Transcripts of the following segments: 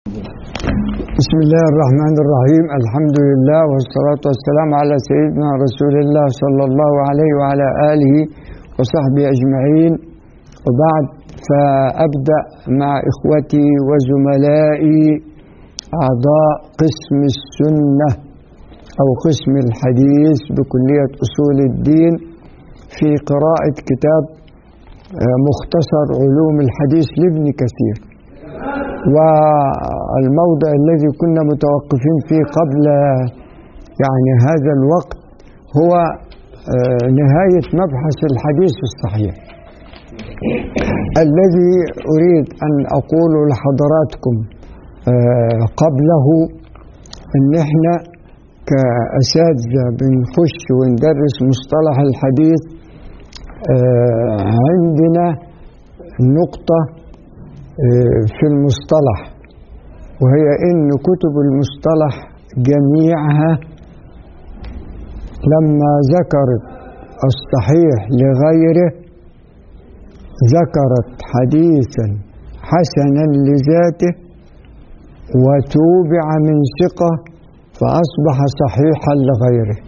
بسم الله الرحمن الرحيم الحمد لله والصلاة والسلام على سيدنا رسول الله صلى الله عليه وعلى آله وصحبه أجمعين وبعد فأبدأ مع إخوتي وزملائي أعضاء قسم السنة أو قسم الحديث بكلية أصول الدين في قراءة كتاب مختصر علوم الحديث لابن كثير والموضع الذي كنا متوقفين فيه قبل يعني هذا الوقت هو نهاية مبحث الحديث الصحيح الذي أريد أن أقول لحضراتكم قبله أن احنا كأساتذة بنخش وندرس مصطلح الحديث عندنا نقطة في المصطلح وهي ان كتب المصطلح جميعها لما ذكرت الصحيح لغيره ذكرت حديثا حسنا لذاته وتوبع من ثقه فاصبح صحيحا لغيره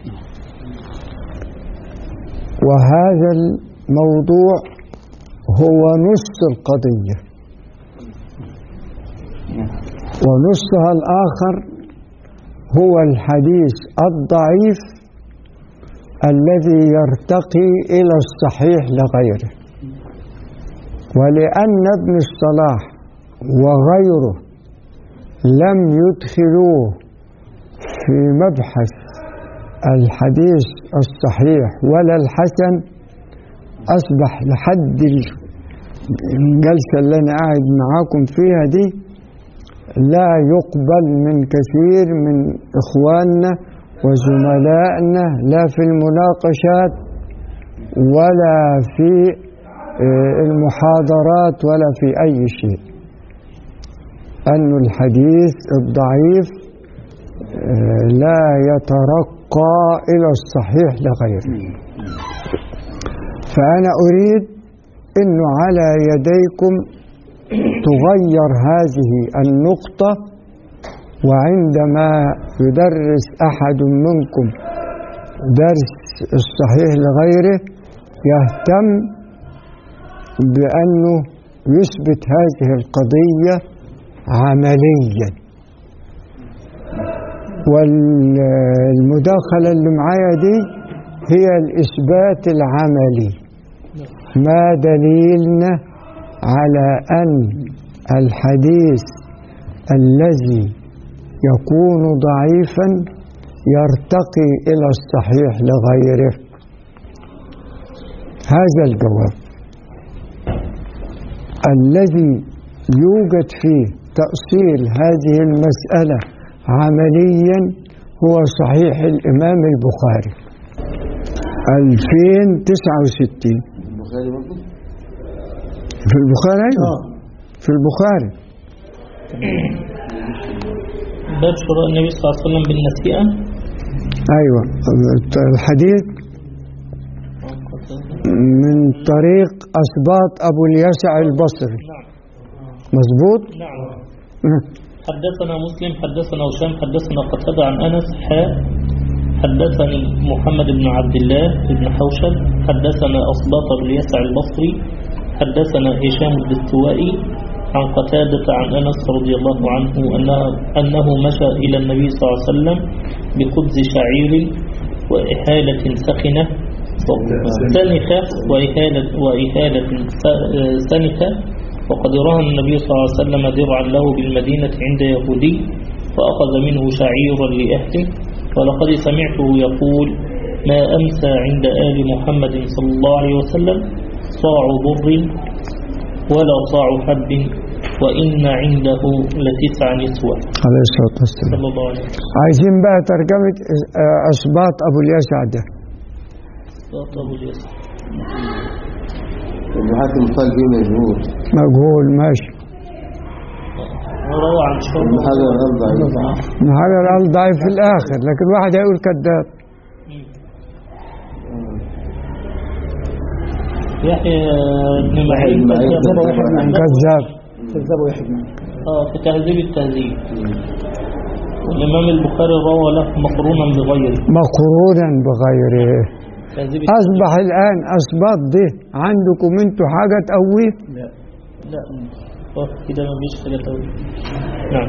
وهذا الموضوع هو نص القضيه ونصها الآخر هو الحديث الضعيف الذي يرتقي إلى الصحيح لغيره ولأن ابن الصلاح وغيره لم يدخلوه في مبحث الحديث الصحيح ولا الحسن أصبح لحد الجلسة اللي أنا قاعد معاكم فيها دي لا يقبل من كثير من إخواننا وزملائنا لا في المناقشات ولا في المحاضرات ولا في أي شيء أن الحديث الضعيف لا يترقى إلى الصحيح لغيره فأنا أريد أنه على يديكم تغير هذه النقطة وعندما يدرس أحد منكم درس الصحيح لغيره يهتم بأنه يثبت هذه القضية عمليا والمداخلة اللي معايا دي هي الإثبات العملي ما دليلنا على أن الحديث الذي يكون ضعيفا يرتقي إلى الصحيح لغيره هذا الجواب الذي يوجد فيه تأصيل هذه المسألة عمليا هو صحيح الإمام البخاري 2069 البخاري برضه؟ في البخاري أيوة في البخاري باب شراء النبي صلى الله عليه وسلم بالنسيئة أيوة الحديث من طريق أسباط أبو اليسع البصري مظبوط نعم حدثنا مسلم حدثنا هشام حدثنا قتادة عن أنس حاء حدثني محمد بن عبد الله بن حوشب حدثنا أصباط بن يسع البصري حدثنا هشام الدستوائي عن قتادة عن أنس رضي الله عنه أنه, أنه مشى إلى النبي صلى الله عليه وسلم بقدس شعير وإحالة سخنة سنخة وإهالة, وإهالة سنخة وقد رهن النبي صلى الله عليه وسلم درعا له بالمدينة عند يهودي فأخذ منه شعيرا لأهله ولقد سمعته يقول ما أمسى عند آل محمد صلى الله عليه وسلم صاع بر ولا صاع حب وإن عنده لتسع نسوة عليه الصلاة والسلام صلى الله عليه وسلم عايزين بقى ترجمة أسباط أبو اليسع ده صوت أبو اليسر ابن حاتم قال به مجهول مجهول ماشي وروى عن شعبة ابن حجر قال ضعيف هذا الأمر ضعيف في الآخر لكن واحد هيقول كذاب يحيى بن معين معين. كذب كذاب كذبوا يحيى بن اه في تهذيب التهذيب والإمام البخاري روى له مقرونا بغيره مقرونا بغيره تهذيب أصبح الآن أصبات دي عندكم انتوا حاجة تقويه لا لا اه كده ما فيش حاجة تقول نعم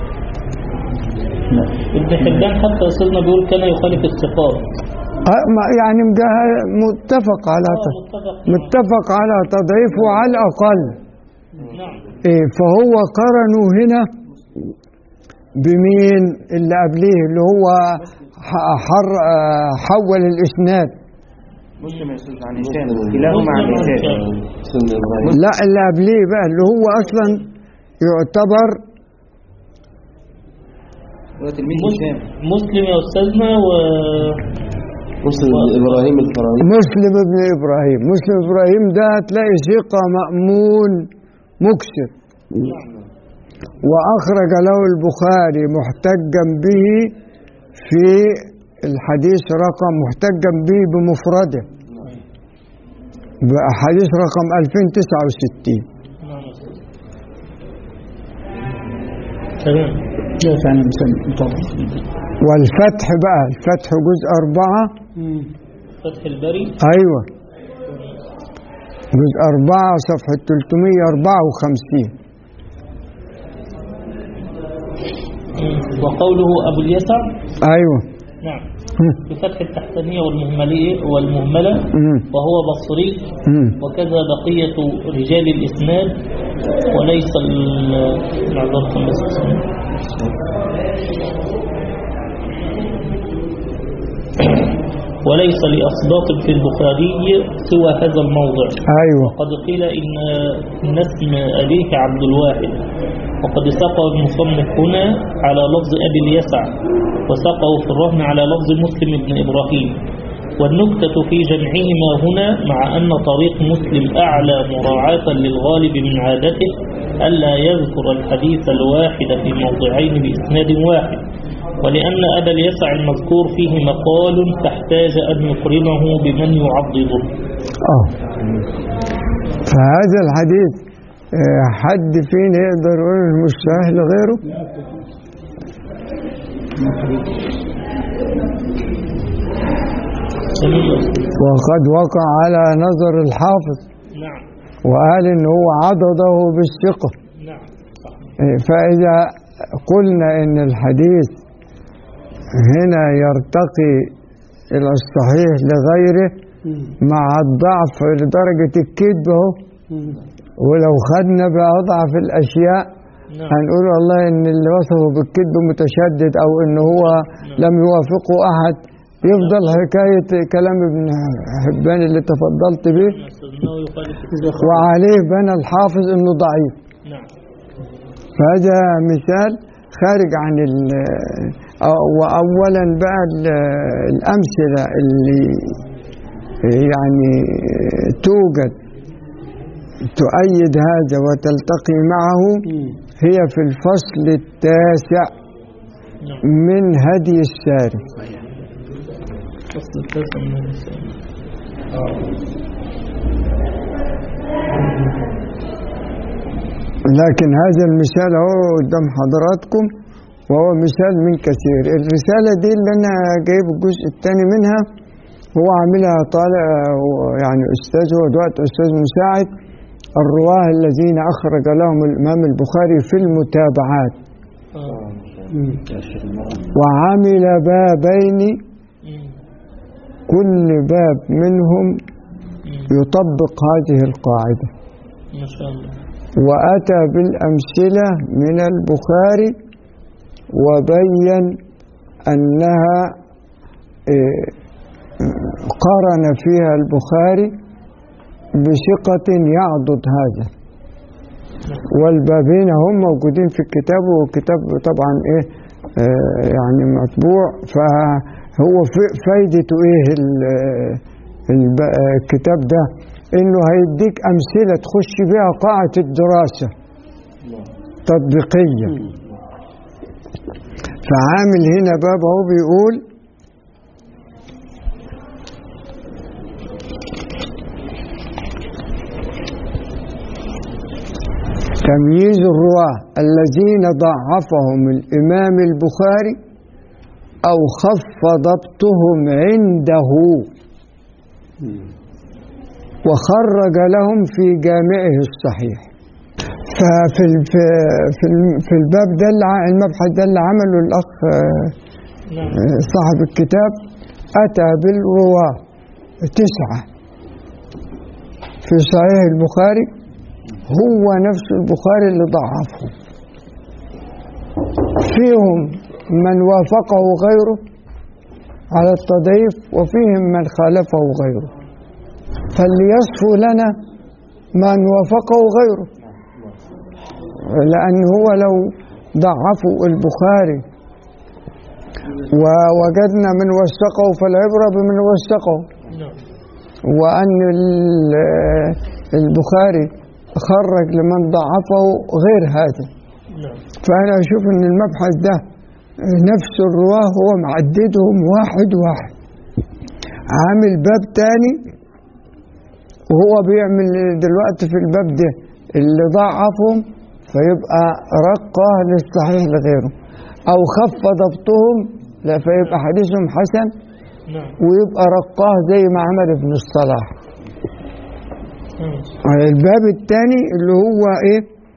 ابن حبان حتى أستاذنا بيقول كان يخالف الثقات أه، ما- يعني مجا- متفق على اه ت- متفق متفق على تضعيفه على الأقل نعم إيه فهو قرنوا هنا بمين اللي قبليه اللي هو ح- حر آه، حول الإسناد مسلم يا استاذ عن هشام كلاهما عن هشام سنة إبراهيم لا اللي قبليه بقى اللي هو أصلا يعتبر هو تلميذ هشام مسلم يا أستاذنا و مسلم إبراهيم الفراهيم مسلم ابن إبراهيم مسلم إبراهيم ده تلاقي ثقة مأمون مكسر وأخرج له البخاري محتجا به في الحديث رقم محتجا به بمفرده حديث رقم 2069 نعم يا أستاذ. تمام لا فعلا مسلم طبعا والفتح بقى الفتح جزء أربعة فتح البري أيوة جزء أربعة صفحة 354 وقوله أبو اليسع أيوة نعم مم. بفتح التحتانية والمهملية والمهملة مم. وهو بصري مم. وكذا بقية رجال الإسناد وليس ال- معذرة بس وليس لأصباط في البخاري سوى هذا الموضع أيوة وقد قيل إن إن اسم أبيه عبد الواحد وقد سقى المصنف هنا على لفظ أبي اليسع وسقوا في الرهن على لفظ مسلم بن إبراهيم والنكتة في جمعهما هنا مع أن طريق مسلم أعلى مراعاة للغالب من عادته ألا يذكر الحديث الواحد في موضعين بإسناد واحد ولأن أبا اليسع المذكور فيه مقال فاحتاج أن يقرنه بمن يعضده اه فهذا الحديث آه، حد فينا يقدر يقول مش سهل غيره جميل وقد وقع على نظر الحافظ نعم وقال ان هو عضده بالثقة نعم صح إيه، فإذا قلنا ان الحديث هنا يرتقي إلى الصحيح لغيره مع الضعف لدرجة الكذب اهو ولو خدنا بأضعف الأشياء نعم هنقول والله ان اللي وصفه بالكذب متشدد او ان هو لم يوافقه احد يفضل حكاية كلام ابن حبان اللي تفضلت به أنه يخالف الثقة. وعليه بنى الحافظ انه ضعيف نعم فهذا مثال خارج عن ال أو- وأولا بقى ال- الأمثلة اللي يعني توجد تؤيد هذا وتلتقي معه هي في الفصل التاسع نعم من هدي الساري فصل التاسع من الإنسان لكن هذا المثال هو قدام حضراتكم وهو مثال من كثير الرسالة دي اللي أنا جايب الجزء الثاني منها هو عاملها طالع يعني أستاذ هو دلوقتي أستاذ مساعد الرواه الذين أخرج لهم الإمام البخاري في المتابعات آه. وعمل بابين مم. كل باب منهم مم. يطبق هذه القاعدة ما شاء الله وأتى بالأمثلة من البخاري وبين أنها إيه، قارن فيها البخاري بثقة يعضد هذا والبابين هم موجودين في الكتاب والكتاب طبعا ايه آه يعني مطبوع فهو في- فايدته ايه ال- الب- آه، الكتاب ده انه هيديك امثله تخش بيها قاعه الدراسه تطبيقيه فعامل هنا باب اهو بيقول تمييز الرواة الذين ضعفهم الإمام البخاري أو خف ضبطهم عنده وخرج لهم في جامعه الصحيح ففي ال- في في ال- في الباب ده اللي ع- المبحث ده اللي عمله الأخ آه، نعم آه، صاحب الكتاب أتى بالرواة تسعة في صحيح البخاري هو نفس البخاري اللي ضعفه فيهم من وافقه غيره على التضعيف وفيهم من خالفه غيره فليصفو لنا من وافقه غيره لأن هو لو ضعفوا البخاري ووجدنا من وثقه فالعبرة بمن وثقه نعم وأن ال- البخاري خرج لمن ضعفه غير هذا نعم فأنا أشوف أن المبحث ده نفس الرواه هو معددهم واحد واحد عامل باب تاني وهو بيعمل دلوقتي في الباب ده اللي ضعفهم فيبقى رقاه للصحيح لغيره أو خف ضبطهم لا فيبقى حديثهم حسن نعم ويبقى رقاه زي ما عمل ابن الصلاح نعم الباب الثاني اللي هو ايه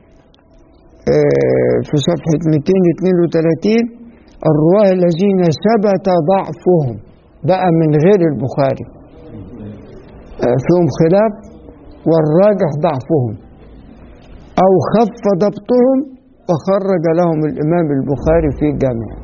آه، في صفحة 232 الرواه الذين ثبت ضعفهم بقى من غير البخاري آه، فيهم خلاف والراجح ضعفهم أو خف ضبطهم وخرج لهم الإمام البخاري في جامعه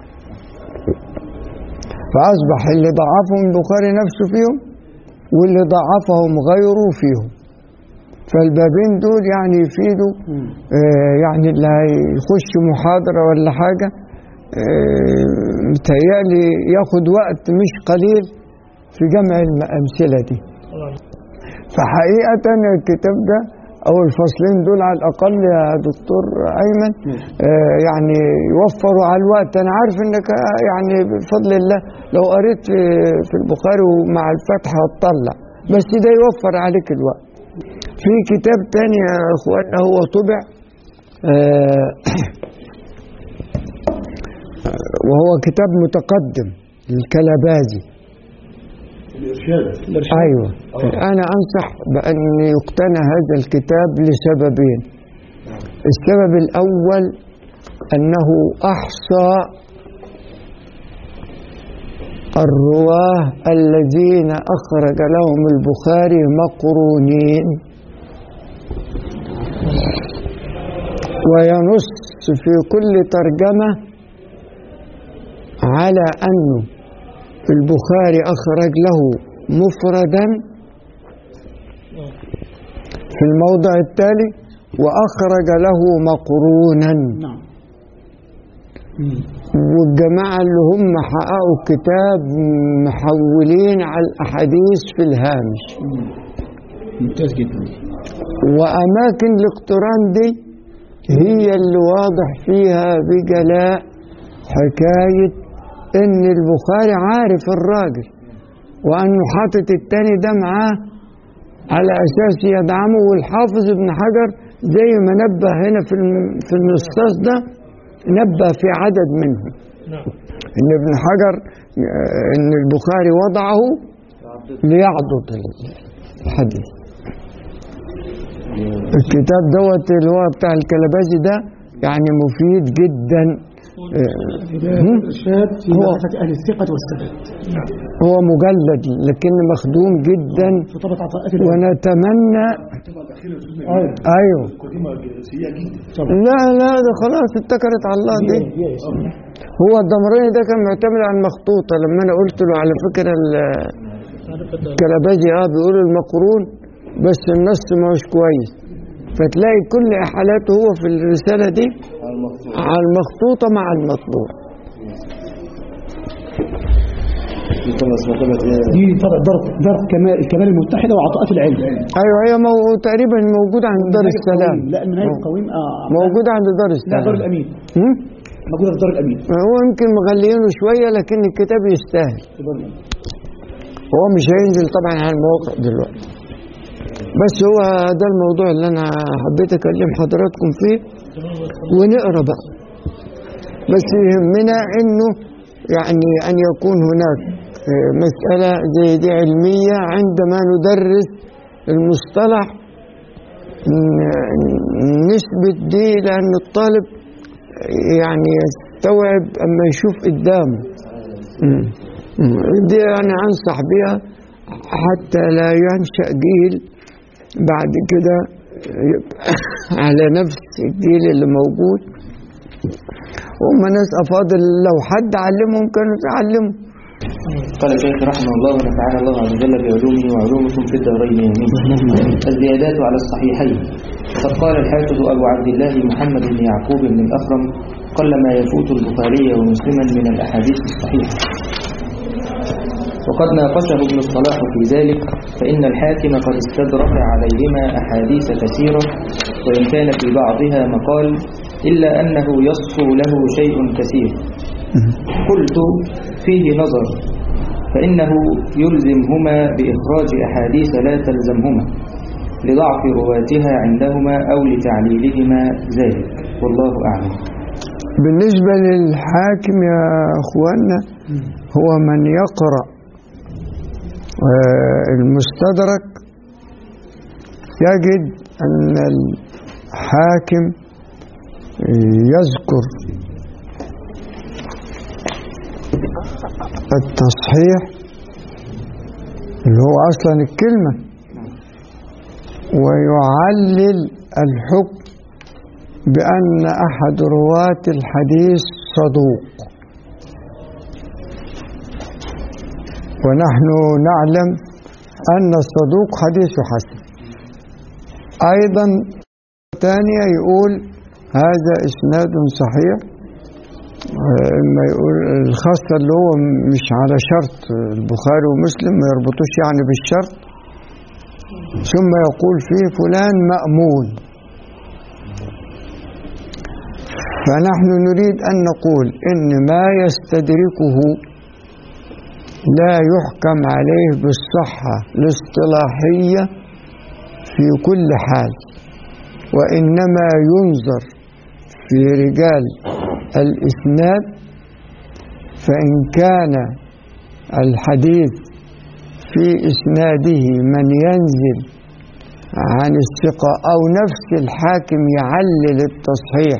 فأصبح اللي ضعفهم البخاري نفسه فيهم واللي ضعفهم غيره فيهم فالبابين دول يعني يفيدوا آه يعني اللي هيخش محاضرة ولا حاجة آه متهيألي ياخد وقت مش قليل في جمع الأمثلة دي طبعا فحقيقة الكتاب ده أو الفصلين دول على الأقل يا دكتور أيمن آه يعني يوفروا على الوقت أنا عارف إنك آه، يعني بفضل الله لو قريت في, في البخاري ومع الفتح هتطلع بس ده يوفر عليك الوقت في كتاب تاني يا اخوانا هو طبع آه، وهو كتاب متقدم للكلبازي ايوه انا انصح بان يقتنى هذا الكتاب لسببين السبب الاول انه احصى الرواه الذين اخرج لهم البخاري مقرونين وينص في كل ترجمه على انه البخاري أخرج له مفردا في الموضع التالي وأخرج له مقرونا نعم والجماعة اللي هم حققوا كتاب محولين على الأحاديث في الهامش ممتاز جدا وأماكن الاقتران دي هي اللي واضح فيها بجلاء حكاية إن البخاري عارف الراجل وأنه حاطط التاني ده معاه على أساس يدعمه والحافظ ابن حجر زي ما نبه هنا في الم- في النصاص ده نبه في عدد منهم نعم إن ابن حجر آه، إن البخاري وضعه ليعضد الحديث الكتاب دوت اللي هو بتاع الكلبازي ده يعني مفيد جدا هم؟ الإرشاد في هو- معرفة أهل الثقة والثبات هو مجلد لكن مخدوم جدا في طبقة عطاءات العلم. ونتمنى ايوه لا لا ده خلاص اتكلت على الله دي يس. هو الدمراني ده كان معتمد على المخطوطة لما انا قلت له على فكرة ال- معرفة الكلبازي اه بيقولوا المقرون بس النص ما هوش كويس فتلاقي كل احالاته هو في الرسالة دي على المخطوط على المخطوطة مع المطبوع دي طبعا اسمها طبعا ايه دي طبعا دار دار كمال الكمال المتحدة وعطاءات العلم ايوه هي مو... تقريبا موجودة عند دار السلام لا المنهج القويم آه موجودة عند دار لا السلام دار الأمين هم؟ موجودة في دار الأمين هو يمكن مغليينه شوية لكن الكتاب يستاهل في دار الأمين هو مش هينزل طبعا على المواقع دلوقتي بس هو ده الموضوع اللي انا حبيت اكلم حضراتكم فيه ونقرا بقى بس يهمنا انه يعني ان يكون هناك آه، مسألة زي دي علمية عندما ندرس المصطلح ن- نثبت دي لأن الطالب يعني يستوعب أما يشوف قدامه مم. مم. دي أنا أنصح بها حتى لا ينشأ جيل بعد كده يبقى على نفس الجيل اللي موجود هم ناس أفاضل لو حد علمهم كانوا يتعلموا قال الشيخ رحمه الله ونفعنا الله عز وجل بعلومه وعلومكم في الدارين آمين الزيادات على الصحيحين فقد قال الحافظ أبو عبد الله محمد بن يعقوب بن الأخرم قل ما يفوت البخاري ومسلما من الأحاديث الصحيحة وقد ناقشه ابن الصلاح في ذلك فإن الحاكم قد استدرك عليهما أحاديث كثيرة وإن كان في بعضها مقال إلا أنه يصفو له شيء كثير قلت فيه نظر فإنه يلزمهما بإخراج أحاديث لا تلزمهما لضعف رواتها عندهما أو لتعليلهما ذلك والله أعلم بالنسبة للحاكم يا أخوانا هو من يقرأ آه، المستدرك يجد أن الحاكم يذكر التصحيح اللي هو أصلا الكلمة ويعلل الحكم بأن أحد رواة الحديث صدوق ونحن نعلم أن الصدوق حديث حسن أيضا ثانية يقول هذا إسناد صحيح آه، إما يقول الخاصة اللي هو مش على شرط البخاري ومسلم ما يربطوش يعني بالشرط ثم يقول فيه فلان مأمون فنحن نريد أن نقول إن ما يستدركه لا يحكم عليه بالصحة الاصطلاحية في كل حال وإنما ينظر في رجال الإسناد فإن كان الحديث في إسناده من ينزل عن الثقة أو نفس الحاكم يعلل التصحيح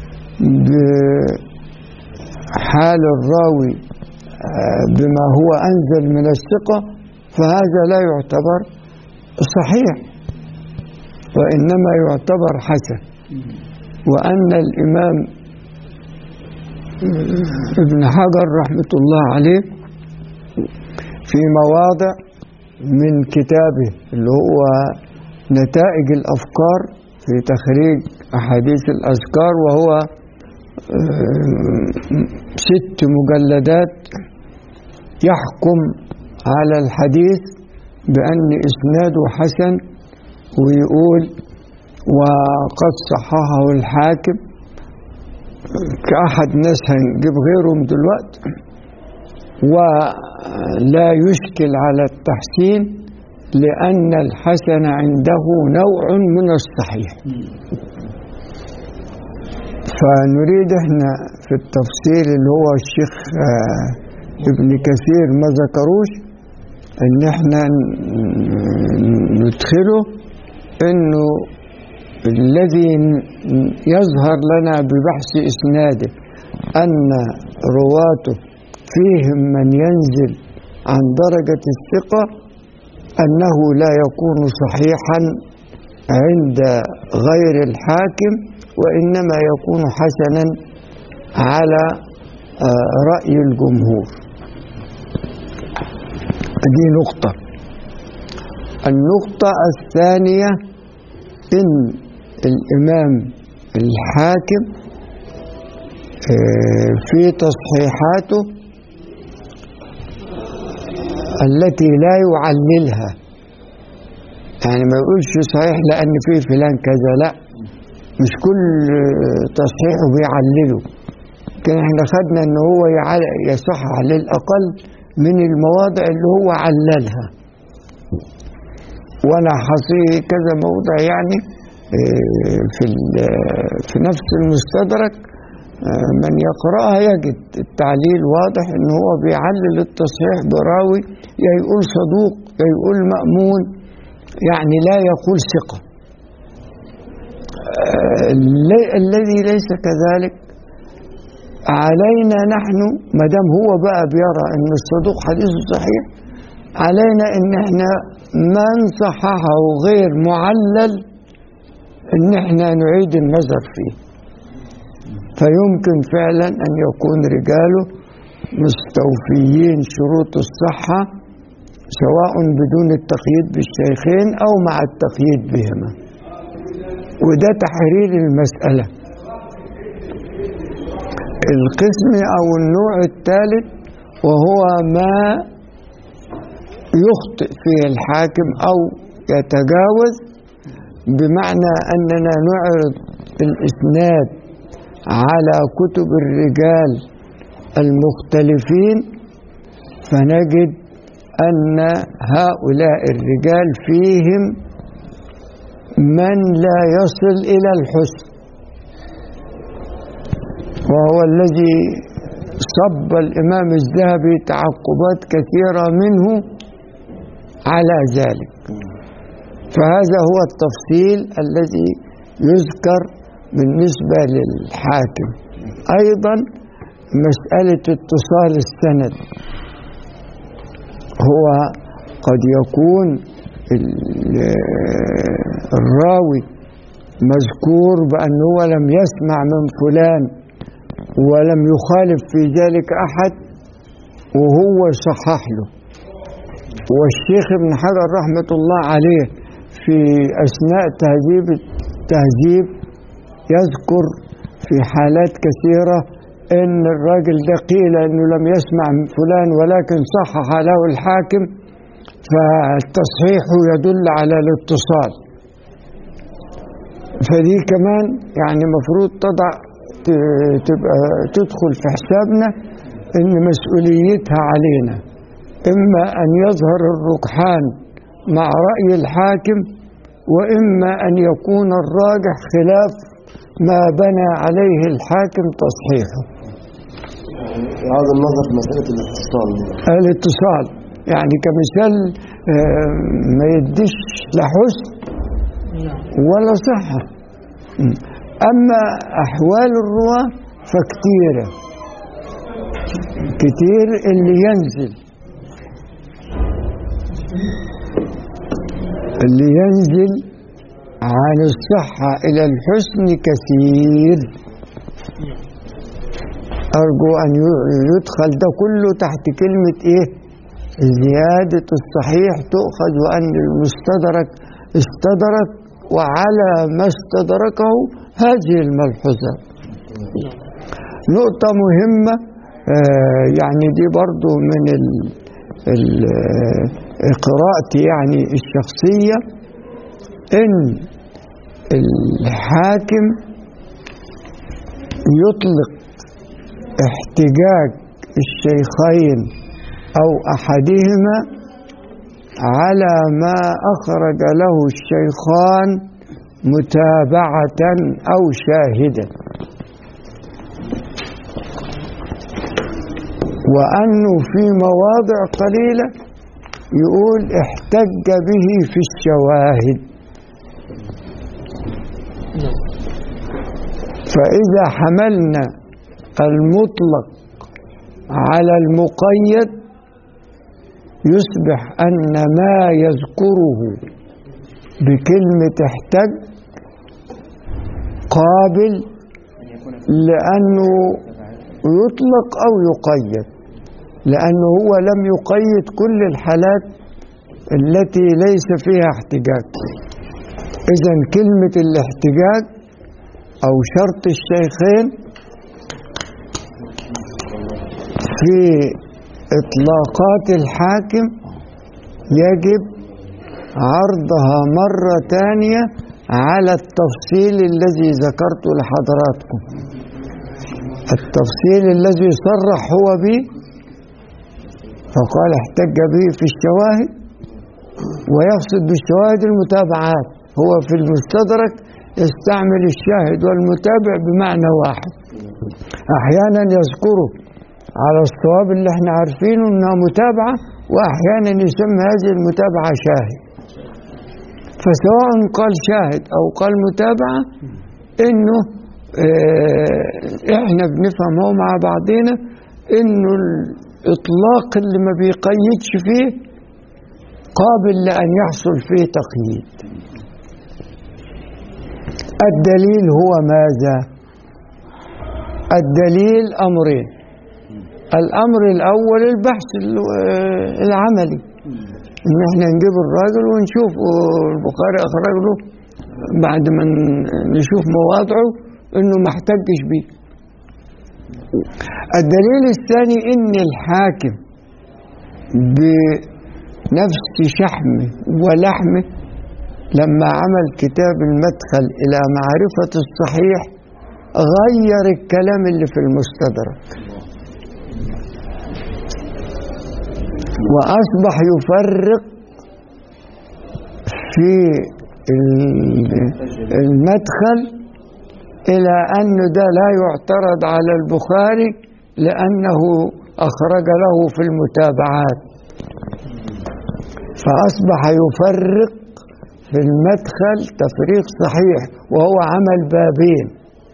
بحال الراوي آه، بما هو أنزل من الثقة فهذا لا يعتبر صحيح وإنما يعتبر حسن وأن الإمام ابن حجر رحمة الله عليه في مواضع من كتابه اللي هو نتائج الأفكار في تخريج أحاديث الأذكار وهو ست مجلدات يحكم على الحديث بأن إسناده حسن ويقول وقد صححه الحاكم كأحد ناس هنجيب غيرهم دلوقتي ولا يشكل على التحسين لأن الحسن عنده نوع من الصحيح فنريد احنا في التفصيل اللي هو الشيخ آه، ابن كثير ما ذكروش ان احنا ن- ندخله انه الذي يظهر لنا ببحث اسناده ان رواته فيهم من ينزل عن درجة الثقة أنه لا يكون صحيحا عند غير الحاكم وإنما يكون حسنا على آه، رأي الجمهور دي نقطة النقطة الثانية إن الإمام الحاكم آه، في تصحيحاته التي لا يعللها يعني ما يقولش صحيح لأن فيه فلان كذا لا مش كل تصحيحه بيعلله لكن احنا خدنا ان هو يعل- يصح على الأقل من المواضع اللي هو عللها وانا حصيه كذا موضع يعني آه، في ال- في نفس المستدرك آه، من يقرأها يجد التعليل واضح ان هو بيعلل التصحيح براوي يا يقول صدوق يا يقول مأمون يعني لا يقول ثقة آه، الل- الذي ليس كذلك علينا نحن ما دام هو بقى بيرى ان الصدوق حديثه صحيح علينا ان احنا من صححه غير معلل ان احنا نعيد النظر فيه فيمكن فعلا ان يكون رجاله مستوفيين شروط الصحة سواء بدون التقييد بالشيخين او مع التقييد بهما وده تحرير المسألة القسم او النوع الثالث وهو ما يخطئ فيه الحاكم او يتجاوز بمعنى اننا نعرض الاسناد على كتب الرجال المختلفين فنجد ان هؤلاء الرجال فيهم من لا يصل الى الحسن وهو الذي صب الامام الذهبي تعقبات كثيره منه على ذلك فهذا هو التفصيل الذي يذكر بالنسبة للحاكم أيضا مسألة اتصال السند هو قد يكون ال- الراوي مذكور بأنه هو لم يسمع من فلان ولم يخالف في ذلك أحد وهو صحح له والشيخ ابن حجر رحمة الله عليه في أثناء تهذيب التهذيب يذكر في حالات كثيرة إن الراجل ده قيل إنه لم يسمع من فلان ولكن صحح له الحاكم فالتصحيح يدل على الاتصال فدي كمان يعني مفروض تضع ت- تبقى تدخل في حسابنا إن مسؤوليتها علينا إما أن يظهر الركحان مع رأي الحاكم وإما أن يكون الراجح خلاف ما بنى عليه الحاكم تصحيحه هذا النظر في مسألة الاتصال الاتصال يعني كمثال آه، ما يديش لا حسن ولا صحة م. أما أحوال الرواة فكتيرة كتير اللي ينزل اللي ينزل عن الصحة إلى الحسن كثير أرجو أن ي- يدخل ده كله تحت كلمة إيه زيادة الصحيح تؤخذ وأن المستدرك استدرك وعلى ما استدركه هذه الملحوظات نقطة مهمة آه، يعني دي برضو من ال ال آه، قراءتي يعني الشخصية إن الحاكم يطلق احتجاج الشيخين أو أحدهما على ما أخرج له الشيخان متابعة أو شاهدا وأنه في مواضع قليلة يقول احتج به في الشواهد فإذا حملنا المطلق على المقيد يصبح أن ما يذكره بكلمة احتج قابل لأنه يطلق أو يقيد لأنه هو لم يقيد كل الحالات التي ليس فيها احتجاج إذا كلمة الاحتجاج أو شرط الشيخين في إطلاقات الحاكم يجب عرضها مرة تانية على التفصيل الذي ذكرته لحضراتكم التفصيل الذي صرح هو به فقال احتج به في الشواهد ويقصد بالشواهد المتابعات هو في المستدرك يستعمل الشاهد والمتابع بمعنى واحد أحيانا يذكره على الصواب اللي احنا عارفينه انها متابعة واحيانا يسمى هذه المتابعة شاهد فسواء قال شاهد او قال متابعة انه اه احنا بنفهم هو مع بعضنا انه الاطلاق اللي ما بيقيدش فيه قابل لان يحصل فيه تقييد الدليل هو ماذا الدليل امرين الامر الاول البحث ال- العملي ان احنا نجيب الراجل ونشوف البخاري اخرج له بعد ما ن- نشوف مواضعه انه ما احتجش بيه الدليل الثاني ان الحاكم بنفس شحمه ولحمه لما عمل كتاب المدخل الى معرفه الصحيح غير الكلام اللي في المستدرك وأصبح يفرق في ال- المدخل إلى أن ده لا يعترض على البخاري لأنه أخرج له في المتابعات فأصبح يفرق في المدخل تفريق صحيح وهو عمل بابين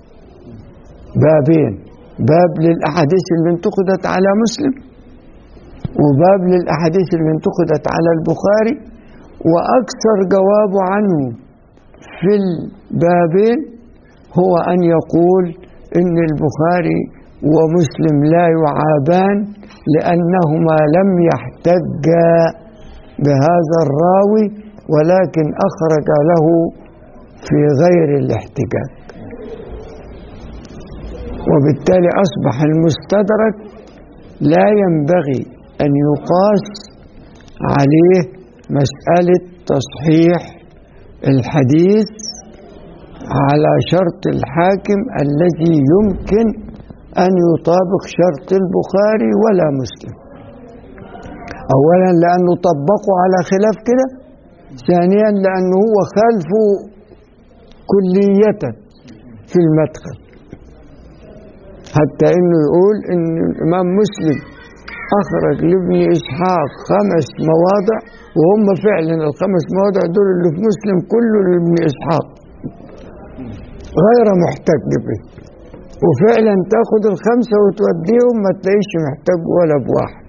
بابين باب للأحاديث اللي انتقدت على مسلم وباب للأحاديث اللي انتقدت على البخاري وأكثر جواب عنه في البابين هو أن يقول إن البخاري ومسلم لا يعابان لأنهما لم يحتجا بهذا الراوي ولكن أخرج له في غير الاحتجاج وبالتالي أصبح المستدرك لا ينبغي أن يقاس عليه مسألة تصحيح الحديث على شرط الحاكم الذي يمكن أن يطابق شرط البخاري ولا مسلم أولا لأنه طبقه على خلاف كده ثانيا لأنه هو خالفه كلية في المدخل حتى انه يقول ان الامام مسلم اخرج لابن اسحاق خمس مواضع وهم فعلا الخمس مواضع دول اللي في مسلم كله لابن اسحاق غير محتج به وفعلا تاخد الخمسه وتوديهم ما تلاقيش محتاج ولا بواحد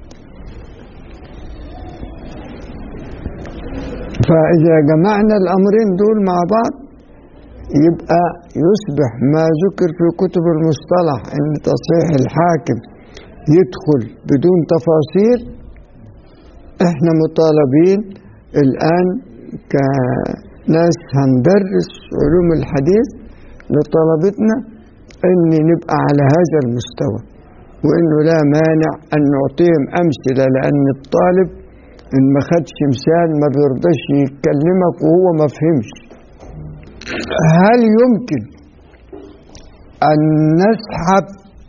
فاذا جمعنا الامرين دول مع بعض يبقى يصبح ما ذكر في كتب المصطلح ان تصحيح الحاكم يدخل بدون تفاصيل احنا مطالبين الان كناس هندرس علوم الحديث لطلبتنا ان نبقى على هذا المستوى وانه لا مانع ان نعطيهم امثله لان الطالب ان ما خدش مثال ما بيرضاش يكلمك وهو ما فهمش هل يمكن أن نسحب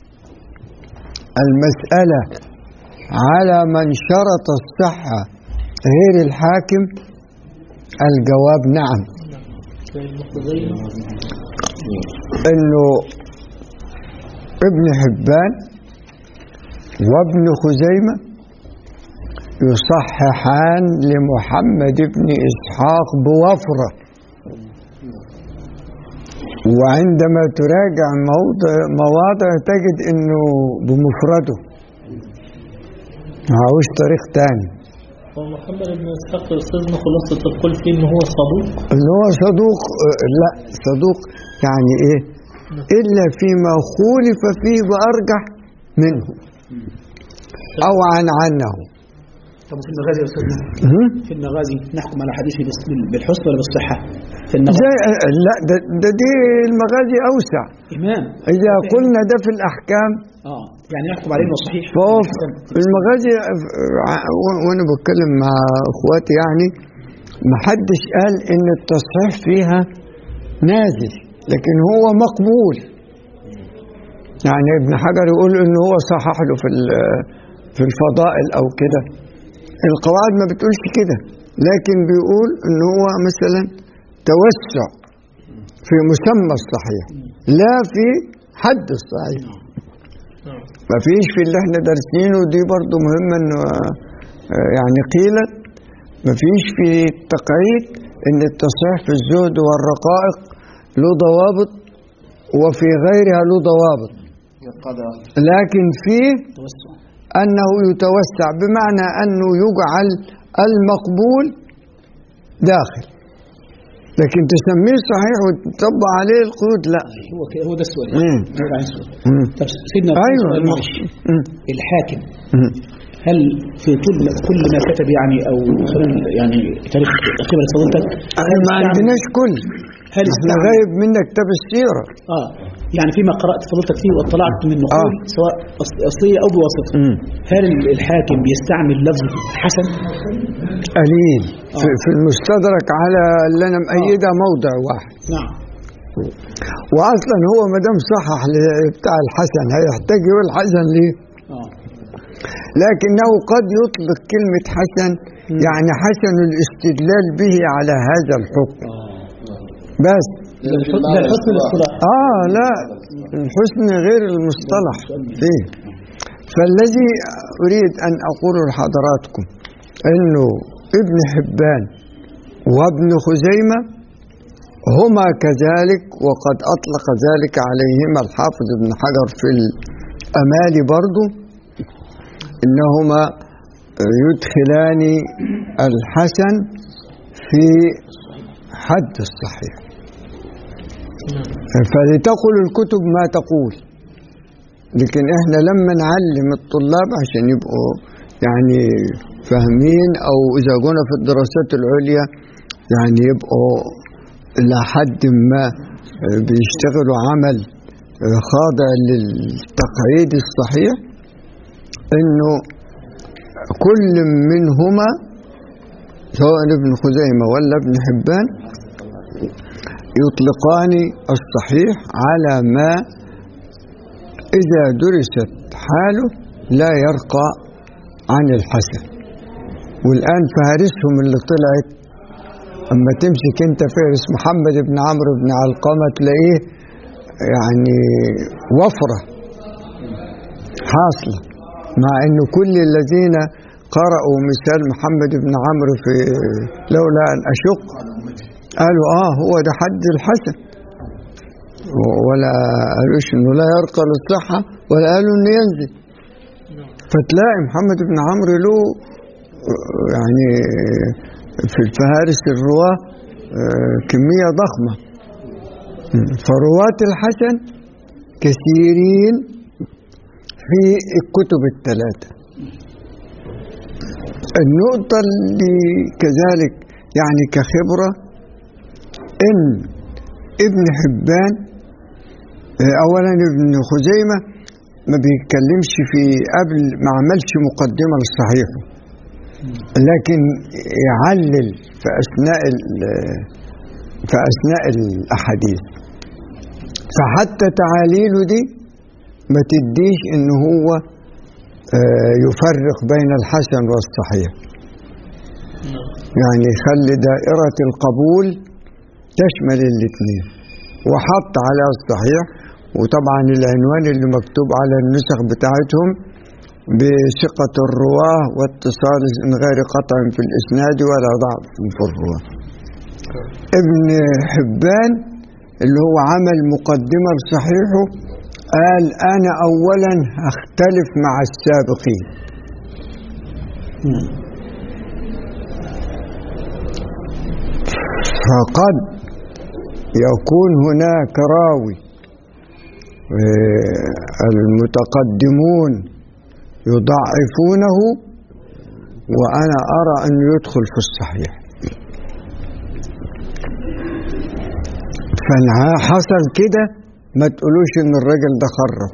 المسألة على من شرط الصحة غير الحاكم الجواب نعم انه ابن حبان وابن خزيمة يصححان لمحمد بن إسحاق بوفره وعندما تراجع موضع مواضع تجد انه بمفرده معهوش طريق تاني هو محمد بن اسحاق يا استاذنا خلاصه القول فيه ان هو صدوق ان هو صدوق آه، لا صدوق يعني ايه الا فيما خولف فيه وارجح منه او عن عنه طب في المغازي يا استاذنا هم؟ في المغازي نحكم على حديثه بس- بالحسن ولا بالصحه؟ في المغازي زي آه، لا ده, ده دي المغازي اوسع امام اذا قلنا ده في الاحكام اه يعني نحكم عليه انه صحيح فهو في المغازي ع- و- وانا بتكلم مع اخواتي يعني ما حدش قال ان التصحيح فيها نازل لكن هو مقبول يعني ابن حجر يقول ان هو صحح له في ال- في الفضائل او كده القواعد ما بتقولش كده لكن بيقول ان هو مثلا توسع في مسمى الصحيح لا في حد الصحيح ما فيش في اللي احنا دارسينه دي برضو مهمة انه آه، يعني قيلت ما فيش في التقعيد ان التصحيح في الزهد والرقائق له ضوابط وفي غيرها له ضوابط القدر لكن فيه توسع أنه يتوسع بمعنى أنه يجعل المقبول داخل لكن تسميه صحيح وتطبق عليه القيود لا هو كده هو ده السؤال مم. هو ده السؤال مم. طب سيدنا أيوة سؤال معلش مم. الحاكم مم. هل في طول كل ما كتب يعني او خلال يعني تاريخ خبره فضيلتك احنا ما عندناش كل هل احنا استعمل- غايب منا كتاب السيرة اه يعني فيما قرات فضيلتك فيه واطلعت من نقول آه. سواء أص- اصليه او بواسطه مم. هل ال- الحاكم بيستعمل لفظ حسن قليل في, آه. في المستدرك على اللي انا مأيدها موضع واحد نعم واصلا هو ما دام صحح ل- بتاع الحسن هيحتاج يقول حسن ليه؟ اه لكنه قد يطلق كلمة حسن يعني حسن الاستدلال به على هذا الحكم بس ده الح- ده الحسن الاصطلاح آه لا الحسن غير المصطلح فيه فالذي أريد أن أقول لحضراتكم أنه ابن حبان وابن خزيمة هما كذلك وقد أطلق ذلك عليهما الحافظ ابن حجر في الأمال برضه إنهما يدخلان الحسن في حد الصحيح فلتقل الكتب ما تقول لكن احنا لما نعلم الطلاب عشان يبقوا يعني فاهمين او اذا جونا في الدراسات العليا يعني يبقوا الى حد ما بيشتغلوا عمل خاضع للتقعيد الصحيح انه كل منهما سواء ابن خزيمة ولا ابن حبان يطلقان الصحيح على ما إذا درست حاله لا يرقى عن الحسن والآن فهرسهم اللي طلعت أما تمسك أنت فهرس محمد بن عمرو بن علقمة تلاقيه يعني وفرة حاصلة مع أن كل الذين قرأوا مثال محمد بن عمرو في لولا أن أشق قالوا آه هو ده حد الحسن ولا قالوش انه لا يرقى للصحة ولا قالوا انه ينزل فتلاقي محمد بن عمرو له آه، يعني في الفهارس الرواة آه، كمية ضخمة فرواة الحسن كثيرين في الكتب الثلاثة النقطة اللي كذلك يعني كخبرة إن ابن حبان آه، أولا ابن خزيمة ما بيتكلمش في قبل ما عملش مقدمة للصحيح لكن يعلل في أثناء ال- في أثناء الأحاديث فحتى تعاليله دي ما تديش إن هو آه، يفرق بين الحسن والصحيح يعني خلي دائرة القبول تشمل الاثنين وحط على الصحيح وطبعا العنوان اللي مكتوب على النسخ بتاعتهم بثقة الرواه واتصال من غير قطع في الإسناد ولا ضعف في الرواه ابن حبان اللي هو عمل مقدمة لصحيحه قال أنا أولا هختلف مع السابقين فقد يكون هناك راوي آه، المتقدمون يضعفونه وأنا أرى أن يدخل في الصحيح فحصل كده ما تقولوش ان الراجل ده خرف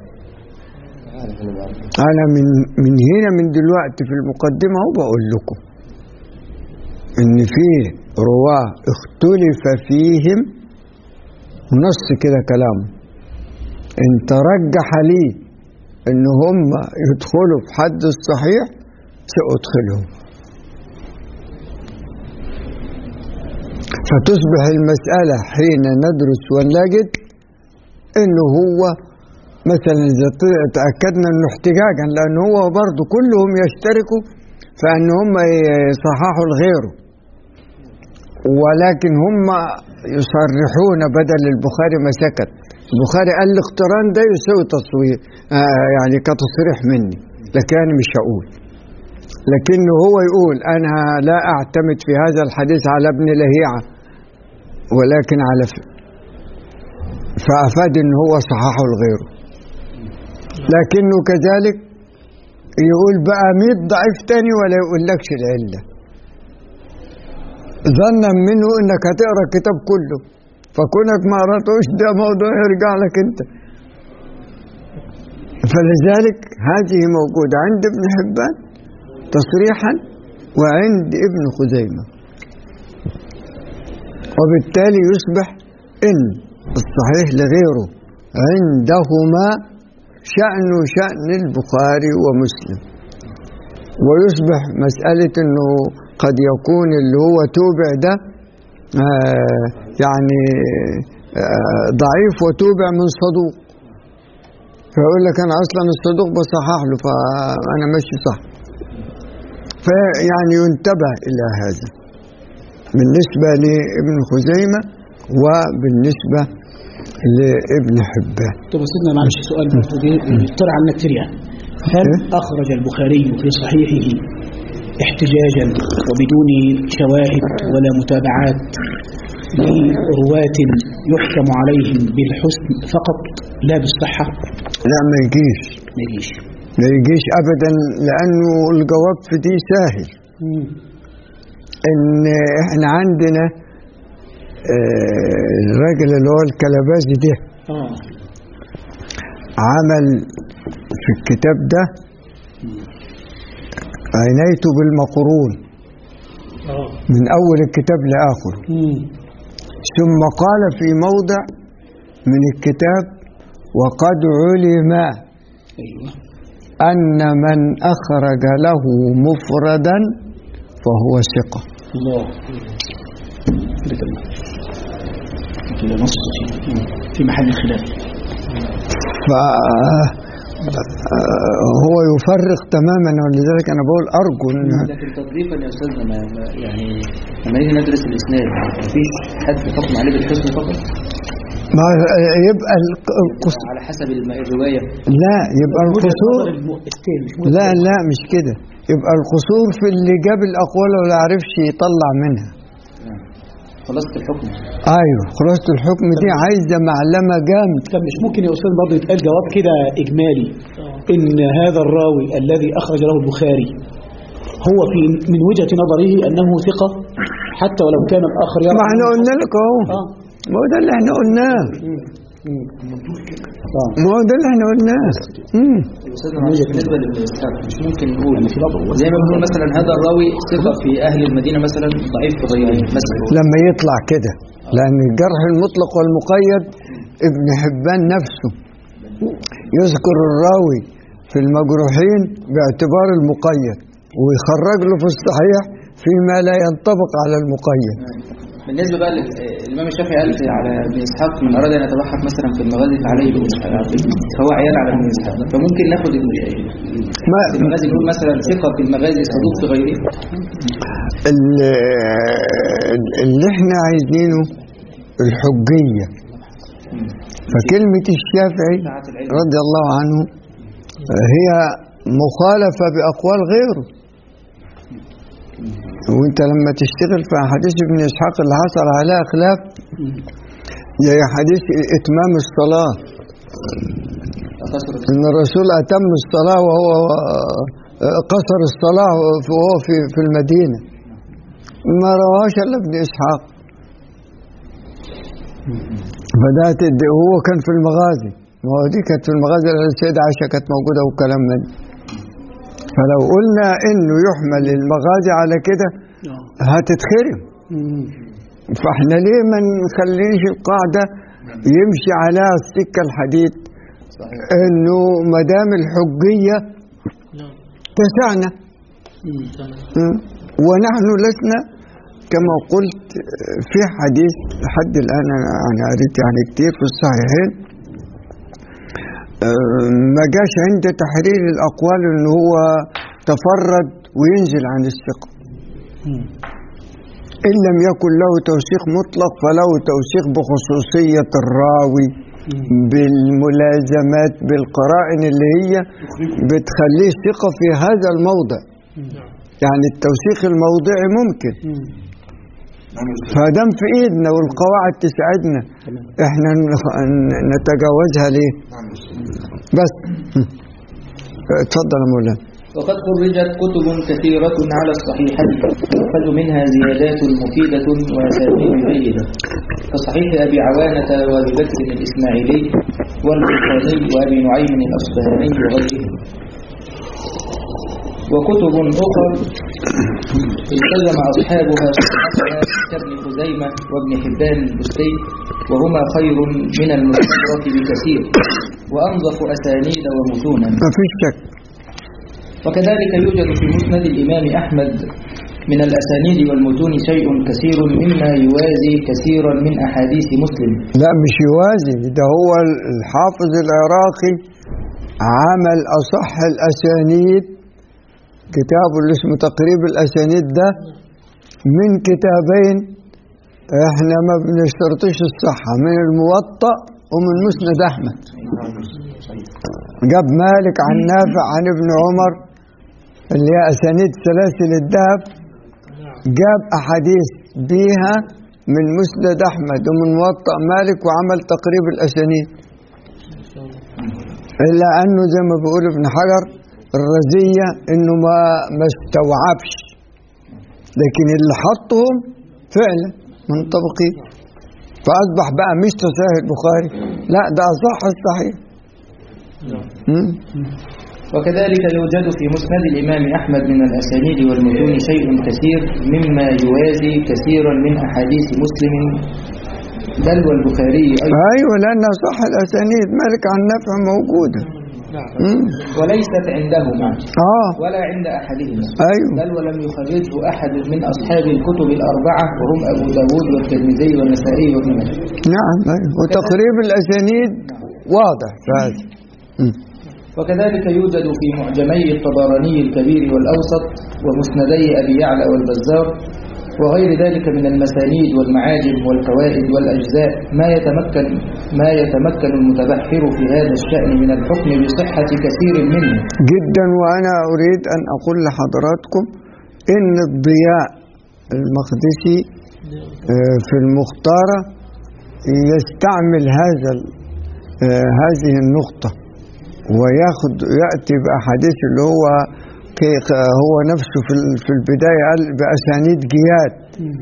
انا من من هنا من دلوقتي في المقدمه اهو بقول لكم ان في رواه اختلف فيهم نص كده كلامه ان ترجح لي ان هم يدخلوا في حد الصحيح سادخلهم فتصبح المسألة حين ندرس ونجد انه هو مثلا اذا ت- تأكدنا انه احتجاجا لان هو برضه كلهم يشتركوا فان هم يصححوا لغيره ولكن هم يصرحون بدل البخاري ما سكت البخاري قال الاقتران ده يساوي تصوير آه يعني كتصريح مني لكن انا مش هقول لكنه هو يقول انا لا اعتمد في هذا الحديث على ابن لهيعه ولكن على ف... فافاد ان هو صححه لغيره لكنه كذلك يقول بقى 100 ضعيف تاني ولا يقول لكش العله ظنا منه انك هتقرا الكتاب كله فكونك ما قراتوش ده موضوع يرجع لك انت فلذلك هذه موجودة عند ابن حبان تصريحا وعند ابن خزيمة وبالتالي يصبح ان الصحيح لغيره عندهما شأن شأن البخاري ومسلم ويصبح مسألة انه قد يكون اللي هو توبع ده آه يعني آه ضعيف وتوبع من صدوق فيقول لك انا اصلا الصدوق بصحح له فانا ماشي صح فيعني ينتبه الى هذا بالنسبه لابن خزيمه وبالنسبه لابن حبان طب سيدنا معلش سؤال طلع عنا كتير يعني هل إيه؟ أخرج البخاري في صحيحه احتجاجا وبدون شواهد ولا متابعات لرواة يحكم عليهم بالحسن فقط لا بالصحة لا ما يجيش ما يجيش ما يجيش ابدا لانه الجواب في دي سهل ان احنا عندنا آه، الراجل اللي هو الكلبازي ده اه عمل في الكتاب ده عنايته بالمقرون اه من اول الكتاب لاخره ثم قال في موضع من الكتاب وقد علم ايوه ان من اخرج له مفردا فهو ثقه الله كده تمام كده نص في- في محل الخلاف فهو يفرق تماما ولذلك انا بقول ارجو ان لكن تضيفا يا استاذنا ما ما- يعني لما نيجي ندرس الاسناد مفيش حد حكم عليه بالحسن فقط ما يبقى الق- القص- على حسب الم- الروايه لا يبقى القصور الستين مش لا لا مش كده يبقى القصور في اللي جاب الاقوال ولا عرفش يطلع منها خلاصه الحكم ايوه خلاصه الحكم دي عايزه معلمه جامد طب مش ممكن يا استاذ برضه يتقال جواب كده اجمالي ان هذا الراوي الذي اخرج له البخاري هو في من وجهه نظره انه ثقه حتى ولو كان الاخر يرى ما احنا أنه قلنا لك اهو اه ما هو ده اللي احنا قلناه ما هو ده اللي احنا قلناه امم استاذنا معلش بالنسبه للاسحاق مش ممكن نقول زي ما بنقول مثلا هذا الراوي ثقه في اهل المدينه مثلا ضعيف في غيره مثلا لما يطلع كده لان الجرح المطلق والمقيد ابن حبان نفسه يذكر الراوي في المجروحين باعتبار المقيد ويخرج له في الصحيح فيما لا ينطبق على المقيد بالنسبه بقى لل- الامام الشافعي قال في- على ابن اسحاق من اراد ان يتبحث مثلا في المغازي فعليه بابن اسحاق فهو عيال على ابن اسحاق فممكن ناخد ابن ما في المغازي نقول مثلا ثقه في المغازي صدوق في غيره ال- اللي احنا عايزينه الحجية فكلمة الشافعي رضي الله عنه هي مخالفة بأقوال غيره وانت لما تشتغل في حديث ابن اسحاق اللي حصل عليها خلاف زي حديث اتمام الصلاه قصر ان الرسول اتم الصلاه وهو قصر الصلاه وهو في في المدينه ما رواش الا ابن اسحاق فده تد- هو كان في المغازي ما هو دي كانت في المغازي لأن السيدة عائشة كانت موجودة والكلام من ده. فلو قلنا انه يحمل المغازي على كده هتتخرم فاحنا ليه ما نخليش القاعدة يمشي عليها السكة الحديد انه ما دام الحجية نعم تسعنا تمام م? ونحن لسنا كما قلت آه، في حديث لحد الآن أنا أنا قريت يعني كتير في الصحيحين آه، ما جاش عند تحرير الأقوال إن هو تفرد وينزل عن الثقة إن لم يكن له توثيق مطلق فله توثيق بخصوصية الراوي بالملازمات بالقرائن اللي هي بتخليه ثقة في هذا الموضع يعني التوثيق الموضعي ممكن فدام في ايدنا والقواعد تساعدنا احنا نخ- ن- نتجاوزها ليه بس اتفضل يا مولانا وقد خرجت كتب كثيرة على الصحيحين يؤخذ منها زيادات مفيدة وأسانيد جيدة كصحيح أبي عوانة وأبي بكر الإسماعيلي والبخاري وأبي نعيم الأصبهاني وغيرهم وكتب أخرى التزم أصحابها صحتها كابن خزيمة وابن حبان البستي وهما خير من المستدرك بكثير وأنظف أسانيد ومتونا ما فيش شك وكذلك يوجد في مسند الإمام أحمد من الأسانيد والمتون شيء كثير مما يوازي كثيرا من أحاديث مسلم لا مش يوازي ده هو الحافظ العراقي عمل أصح الأسانيد كتابه اللي اسمه تقريب الأسانيد ده من كتابين احنا ما بنشترطش الصحة من الموطأ ومن مسند أحمد جاب مالك عن نافع عن ابن عمر اللي هي أسانيد سلاسل الذهب جاب أحاديث بيها من مسند أحمد ومن موطأ مالك وعمل تقريب الأسانيد إلا أنه زي ما بيقول ابن حجر الرزية إنه ما ما استوعبش لكن اللي حطهم فعلا منطبقين فأصبح بقى مش تصحيح البخاري لا ده أصح الصحيح مم. وكذلك يوجد في مسند الإمام أحمد من الأسانيد والمتون شيء كثير مما يوازي كثيرا من أحاديث مسلم بل والبخاري أيضا أيوة لأن صح الأسانيد مالك عن نفع موجودة مم. وليست عندهما آه ولا عند أحدهما أيوة بل ولم يخرجه أحد من أصحاب الكتب الأربعة وهم أبو داود والترمذي والنسائي وابن ماجه نعم أيوة. وتقريب الأسانيد واضح في هذا مم. وكذلك يوجد في معجمي الطبراني الكبير والأوسط ومسندي أبي يعلى والبزار وغير ذلك من المسانيد والمعاجم والفوائد والأجزاء ما يتمكن ما يتمكن المتبحر في هذا الشأن من الحكم بصحة كثير منه جدا وأنا أريد أن أقول لحضراتكم إن الضياء المقدسي آه، في المختارة يستعمل هذا ال- آه، هذه النقطة وياخد يأتي بأحاديث اللي هو كي- هو نفسه في ال- في البداية قال بأسانيد جياد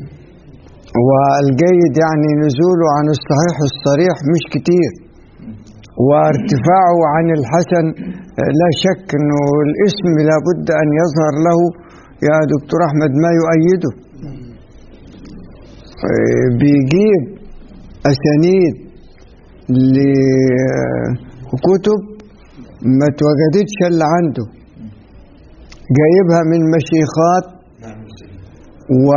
والجيد يعني نزوله عن الصحيح الصريح مش كتير وارتفاعه عن الحسن آه، لا شك انه الاسم لابد ان يظهر له يا دكتور احمد ما يؤيده آه، بيجيب اسانيد لكتب ما اتوجدتش الا عنده جايبها من مشيخات و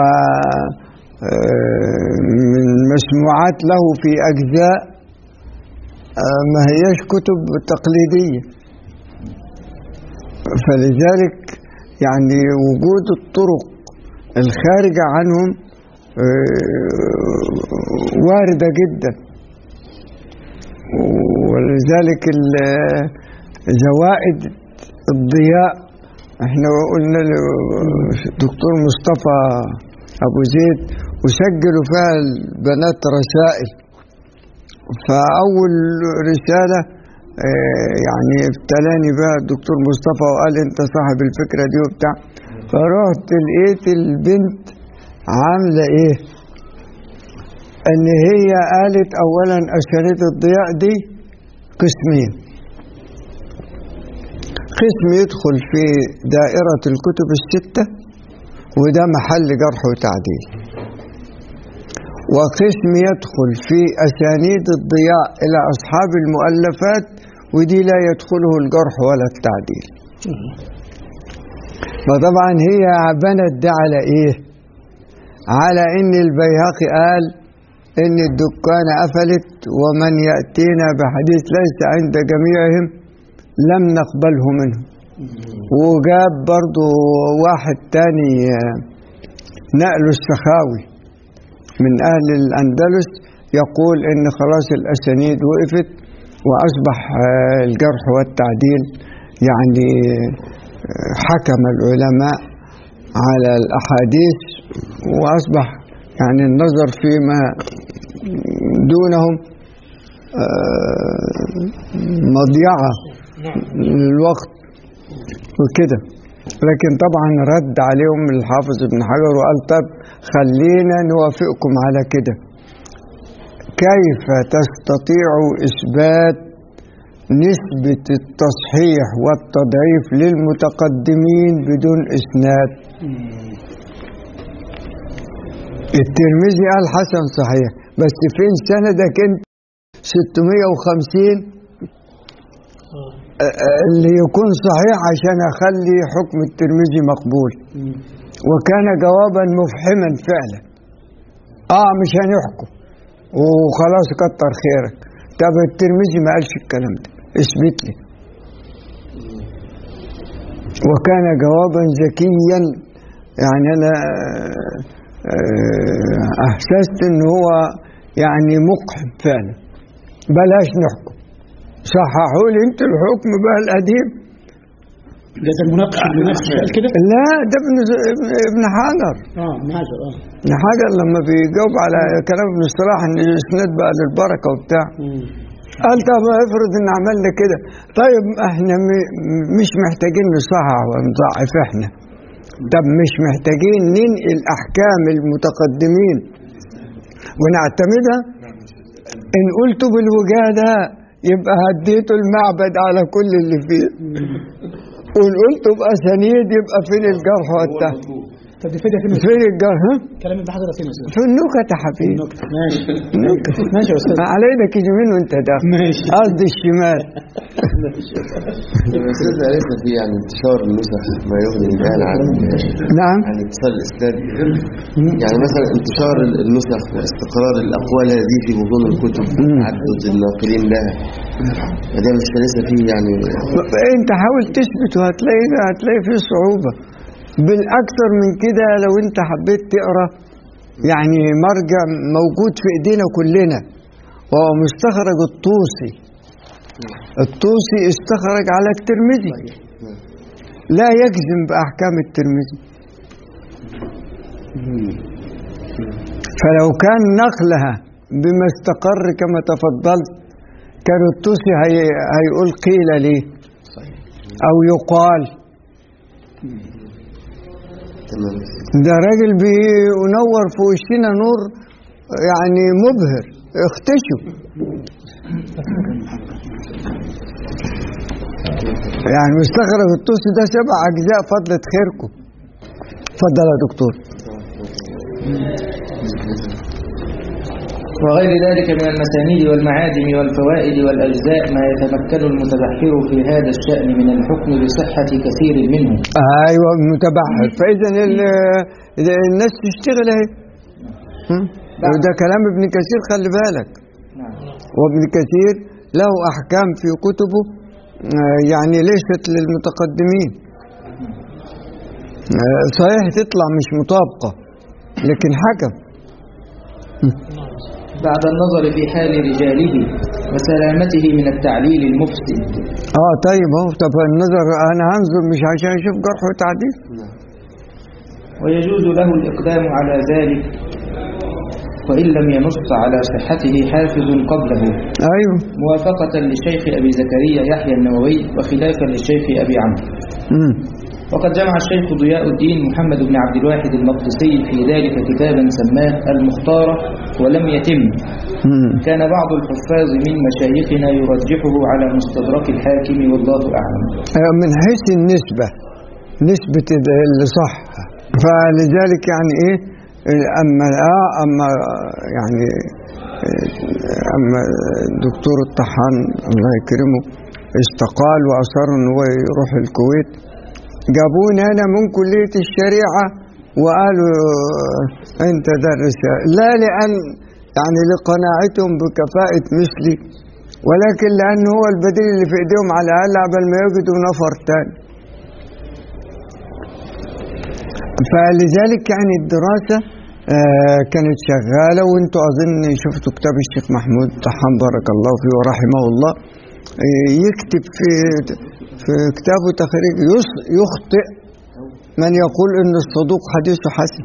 آه، من مسموعات له في اجزاء آه، ما هياش كتب تقليدية فلذلك يعني وجود الطرق الخارجة عنهم آه، واردة جدا ولذلك ال- زوائد الضياء احنا قلنا للدكتور مصطفى ابو زيد وسجلوا فيها البنات رسائل فأول رسالة آه، يعني ابتلاني بها الدكتور مصطفى وقال أنت صاحب الفكرة دي وبتاع فرحت لقيت البنت عاملة إيه؟ إن هي قالت أولا أسانيد الضياء دي قسمين قسم يدخل في دائرة الكتب الستة وده محل جرح وتعديل وقسم يدخل في أسانيد الضياء إلى أصحاب المؤلفات ودي لا يدخله الجرح ولا التعديل فطبعا هي بنت ده على إيه على ان البيهقي قال ان الدكان قفلت ومن يأتينا بحديث ليس عند جميعهم لم نقبله منه وجاب برضو واحد تاني آه، نقل السخاوي من أهل الأندلس يقول إن خلاص الأسانيد وقفت وأصبح آه، الجرح والتعديل يعني آه، حكم العلماء على الأحاديث وأصبح يعني النظر فيما دونهم آه، مضيعة للوقت وكده لكن طبعا رد عليهم الحافظ ابن حجر وقال طب خلينا نوافقكم على كده كيف تستطيع إثبات نسبة التصحيح والتضعيف للمتقدمين بدون إسناد الترمذي قال حسن صحيح بس فين سندك انت 650 اللي يكون صحيح عشان اخلي حكم الترمذي مقبول وكان جوابا مفحما فعلا اه مش هنحكم وخلاص كتر خيرك طب الترمذي ما قالش الكلام ده اثبت لي وكان جوابا ذكيا يعني انا آه، احسست ان هو يعني مقحم فعلا بلاش نحكم صححوا لي انت الحكم بقى القديم جاز المناقش المنافس قال كده لا ده ابن ابن حجر اه ابن حجر اه ابن حجر لما بيجاوب على كلام ابن الصلاح ان الاسناد بقى للبركه وبتاع مم. قال طب افرض ان عملنا كده طيب احنا م- مش محتاجين نصحح ونضعف احنا طب مش محتاجين ننقل احكام المتقدمين ونعتمدها ان قلت بالوجاده يبقى هديتوا المعبد على كل اللي فيه وان قلت باسانيد يبقى فين الجرح والتهديد طب دي فايده فين فين الجرح ها؟ كلام ابن حجر فين يا استاذ في النكت يا حبيبي النكتة. ماشي النكت ماشي يا استاذ علينا يمين وانت داخل ماشي قصدي الشمال المسألة عرفنا في يعني انتشار النسخ ما يغني الآن عن نعم عن اتصال الإسناد يعني مثلا انتشار النسخ واستقرار الأقوال هذه في بطون الكتب تعدد الناقلين لها فده مش لسه فيه يعني انت حاول تثبت وهتلاقي هتلاقي فيه صعوبة بالاكثر من كده لو انت حبيت تقرا يعني مرجع موجود في ايدينا كلنا وهو مستخرج الطوسي الطوسي استخرج على الترمذي لا يجزم باحكام الترمذي فلو كان نقلها بما استقر كما تفضلت كان الطوسي هي هيقول قيل ليه او يقال تمام ده راجل بينور في وشنا نور يعني مبهر اختشوا يعني مستغرب الطوسي ده سبع اجزاء فضلت خيركم اتفضل يا دكتور وغير ذلك من المسانيد والمعادن والفوائد والأجزاء ما يتمكن المتبحر في هذا الشأن من الحكم بصحة كثير منه ايوه متبحر فاذا ال- إذا الناس تشتغل اهي هم؟ وده كلام ابن كثير خلي بالك نعم. وابن كثير له احكام في كتبه آه، يعني ليست للمتقدمين آه، صحيح تطلع مش مطابقه لكن حكم بعد النظر في حال رجاله وسلامته من التعليل المفسد اه طيب اهو طب النظر انا هنظر مش عشان اشوف جرح وتعديل ويجوز له الإقدام على ذلك وإن لم ينص على صحته حافظ قبله ايوه موافقة للشيخ أبي زكريا يحيى النووي وخلافا للشيخ أبي عمرو مم. وقد جمع الشيخ ضياء الدين محمد بن عبد الواحد المقدسي في ذلك كتابا سماه المختارة ولم يتم مم. كان بعض الحفاظ من مشايخنا يرجحه على مستدرك الحاكم والله أعلم آه، من حيث النسبة نسبة اللي صح فلذلك يعني ايه اما اه اما يعني آه، اما الدكتور الطحان الله يكرمه استقال واصر ان هو يروح الكويت جابوني انا من كلية الشريعة وقالوا انت درس لا لان يعني لقناعتهم بكفاءة مثلي ولكن لان هو البديل اللي في ايديهم على الاقل قبل ما يجدوا نفر تاني فلذلك يعني الدراسة آه، كانت شغالة وانتوا أظن شفتوا كتاب الشيخ محمود طحان بارك الله فيه ورحمه الله آه، يكتب في في كتابه تخريج يص- يخطئ من يقول ان الصدوق حديثه حسن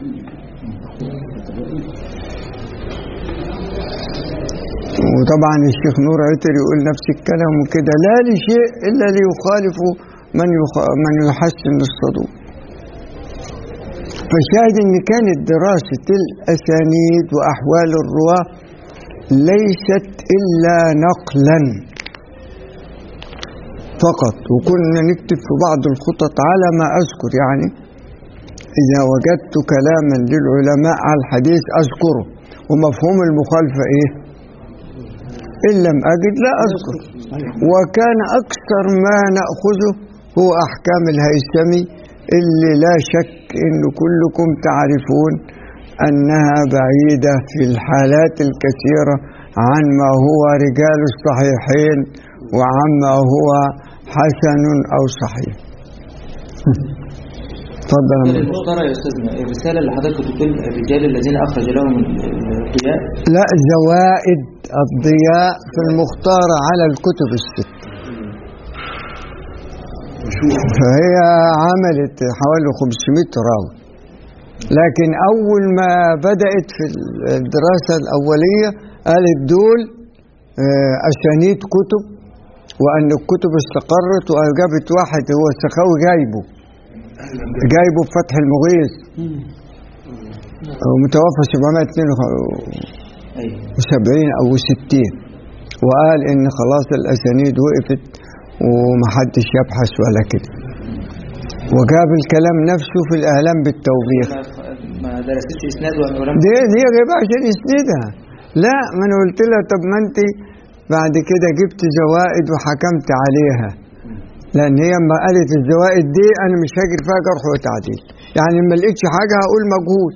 وطبعا الشيخ نور عتر يقول نفس الكلام وكده لا لشيء الا ليخالف من يخ... من يحسن الصدوق فالشاهد ان كانت دراسه الاسانيد واحوال الرواه ليست الا نقلا فقط وكنا نكتب في بعض الخطط على ما أذكر يعني إذا وجدت كلاما للعلماء على الحديث أذكره ومفهوم المخالفة إيه إن لم أجد لا أذكر وكان أكثر ما نأخذه هو أحكام الهيثمي اللي لا شك إن كلكم تعرفون أنها بعيدة في الحالات الكثيرة عن ما هو رجال الصحيحين وعما هو حسن أو صحيح تفضل يا مولانا. المختارة يا أستاذنا الرسالة اللي حضرتك بتقول الرجال الذين أخرج لهم الضياء لا زوائد الضياء في المختار على الكتب الست فهي عملت حوالي 500 راوي لكن أول ما بدأت في الدراسة الأولية قالت دول آه، أسانيد كتب وأن الكتب استقرت وجابت واحد هو السخاوي جايبه جايبه في فتح المغيث ومتوفى 772 أيوه وسبعين أو ستين وقال إن خلاص الأسانيد وقفت ومحدش يبحث ولا كده وجاب الكلام نفسه في الإعلام بالتوبيخ ما- ما درستش إسناد ولم دي دي غيبة عشان يسندها لا ما أنا قلت لها طب ما أنت بعد كده جبت زوائد وحكمت عليها لأن هي لما قالت الزوائد دي أنا مش هاجر فيها جرح وتعديل يعني ما لقيتش حاجة هقول مجهول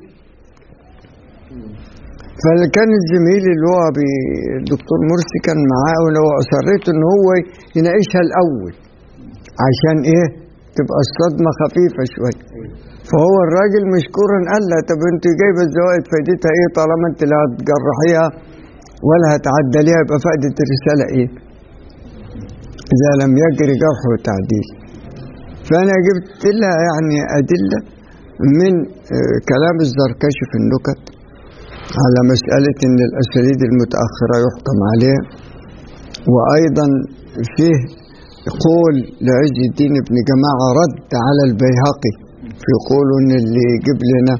فكان الزميل اللي هو بي- الدكتور مرسي كان معاه ولو اصريت ان هو يناقشها الاول عشان ايه تبقى الصدمه خفيفه شويه فهو الراجل مشكورا قال لها طب انت جايبه الزوائد فايدتها ايه طالما انت لا هتجرحيها ولا هتعدليها يبقى فائده الرساله ايه؟ اذا لم يجري جرح وتعديل فانا جبت لها يعني ادله من آه، كلام الزركشي في النكت على مسألة إن الأساليب المتأخرة يحكم عليها وأيضا فيه قول لعز الدين بن جماعة رد على البيهقي في قوله إن اللي يجيب لنا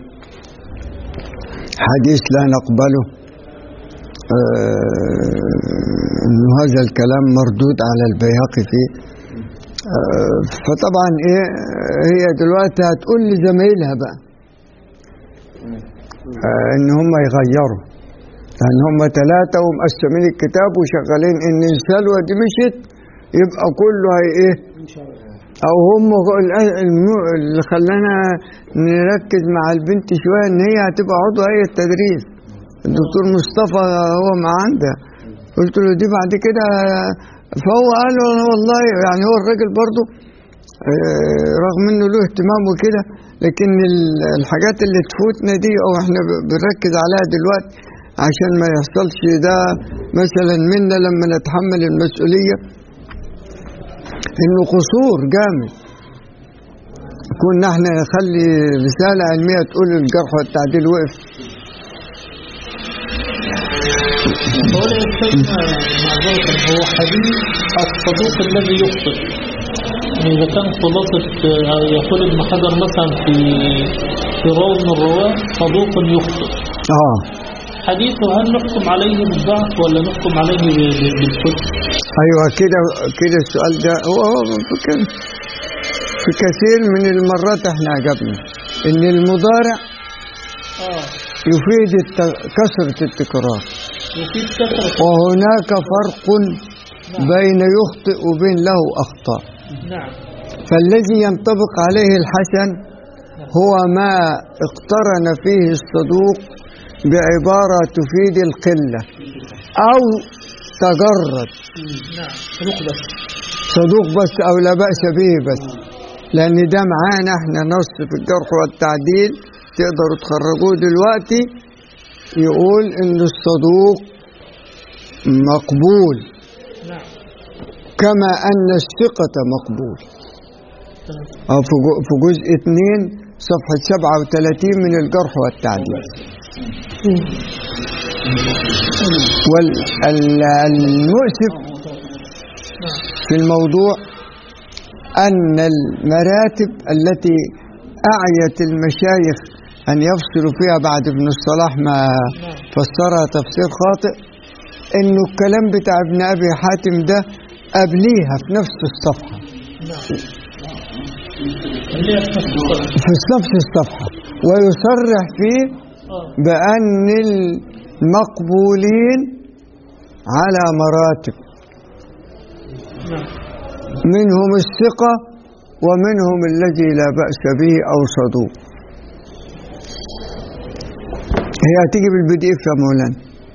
حديث لا نقبله آه، إنه هذا الكلام مردود على البيهقي فيه آه، فطبعا إيه هي دلوقتي هتقول لزمايلها بقى آه، ان هم يغيروا لان هم ثلاثة ومقسمين الكتاب وشغالين ان السلوى دي مشت يبقى كله هي ايه او هم الآن الم- اللي خلانا نركز مع البنت شوية ان هي هتبقى عضو هيئة التدريس الدكتور مصطفى هو مع عندها قلت له دي بعد كده فهو قال له والله يعني هو الراجل برضه آه، رغم انه له اهتمام وكده لكن ال- الحاجات اللي تفوتنا دي او احنا ب- بنركز عليها دلوقتي عشان ما يحصلش ده مثلا منا لما نتحمل المسؤولية انه قصور جامد كنا احنا نخلي رسالة علمية تقول الجرح والتعديل وقف هو يستثنى معذرة هو حديث الصدوق الذي يخطئ يعني إذا كان خلاصة آه، يقول ابن حجر مثلا في في راوي من الرواة صدوق يخطئ اه حديثه هل نحكم عليه بالضعف ولا نحكم عليه ب- ب- بالحسن؟ ايوه كده كده السؤال ده هو هو في كده في كثير من المرات احنا عجبنا ان المضارع اه يفيد الت- كثرة التكرار وفي كثرة وهناك فرق بين يخطئ وبين له أخطاء نعم فالذي ينطبق عليه الحسن هو ما اقترن فيه الصدوق بعبارة تفيد القلة أو تجرد نعم صدوق بس صدوق بس أو لا بأس به بس لأن ده معانا احنا نص في الجرح والتعديل تقدروا تخرجوه دلوقتي يقول إن الصدوق مقبول نعم كما أن الثقة مقبول تمام أو في جو- في جزء 2 صفحة 37 من الجرح والتعديل والمؤسف في الموضوع أن المراتب التي أعيت المشايخ أن يفصلوا فيها بعد ابن الصلاح ما فسرها تفسير خاطئ إنه الكلام بتاع ابن أبي حاتم ده قبليها في نفس الصفحة اللي هي في نفس الصدق. في نفس الصفحة ويصرح فيه اه بأن المقبولين على مراتب نعم منهم الثقة ومنهم الذي لا بأس به أو صدوق هي هتيجي بالبي دي اف يا مولانا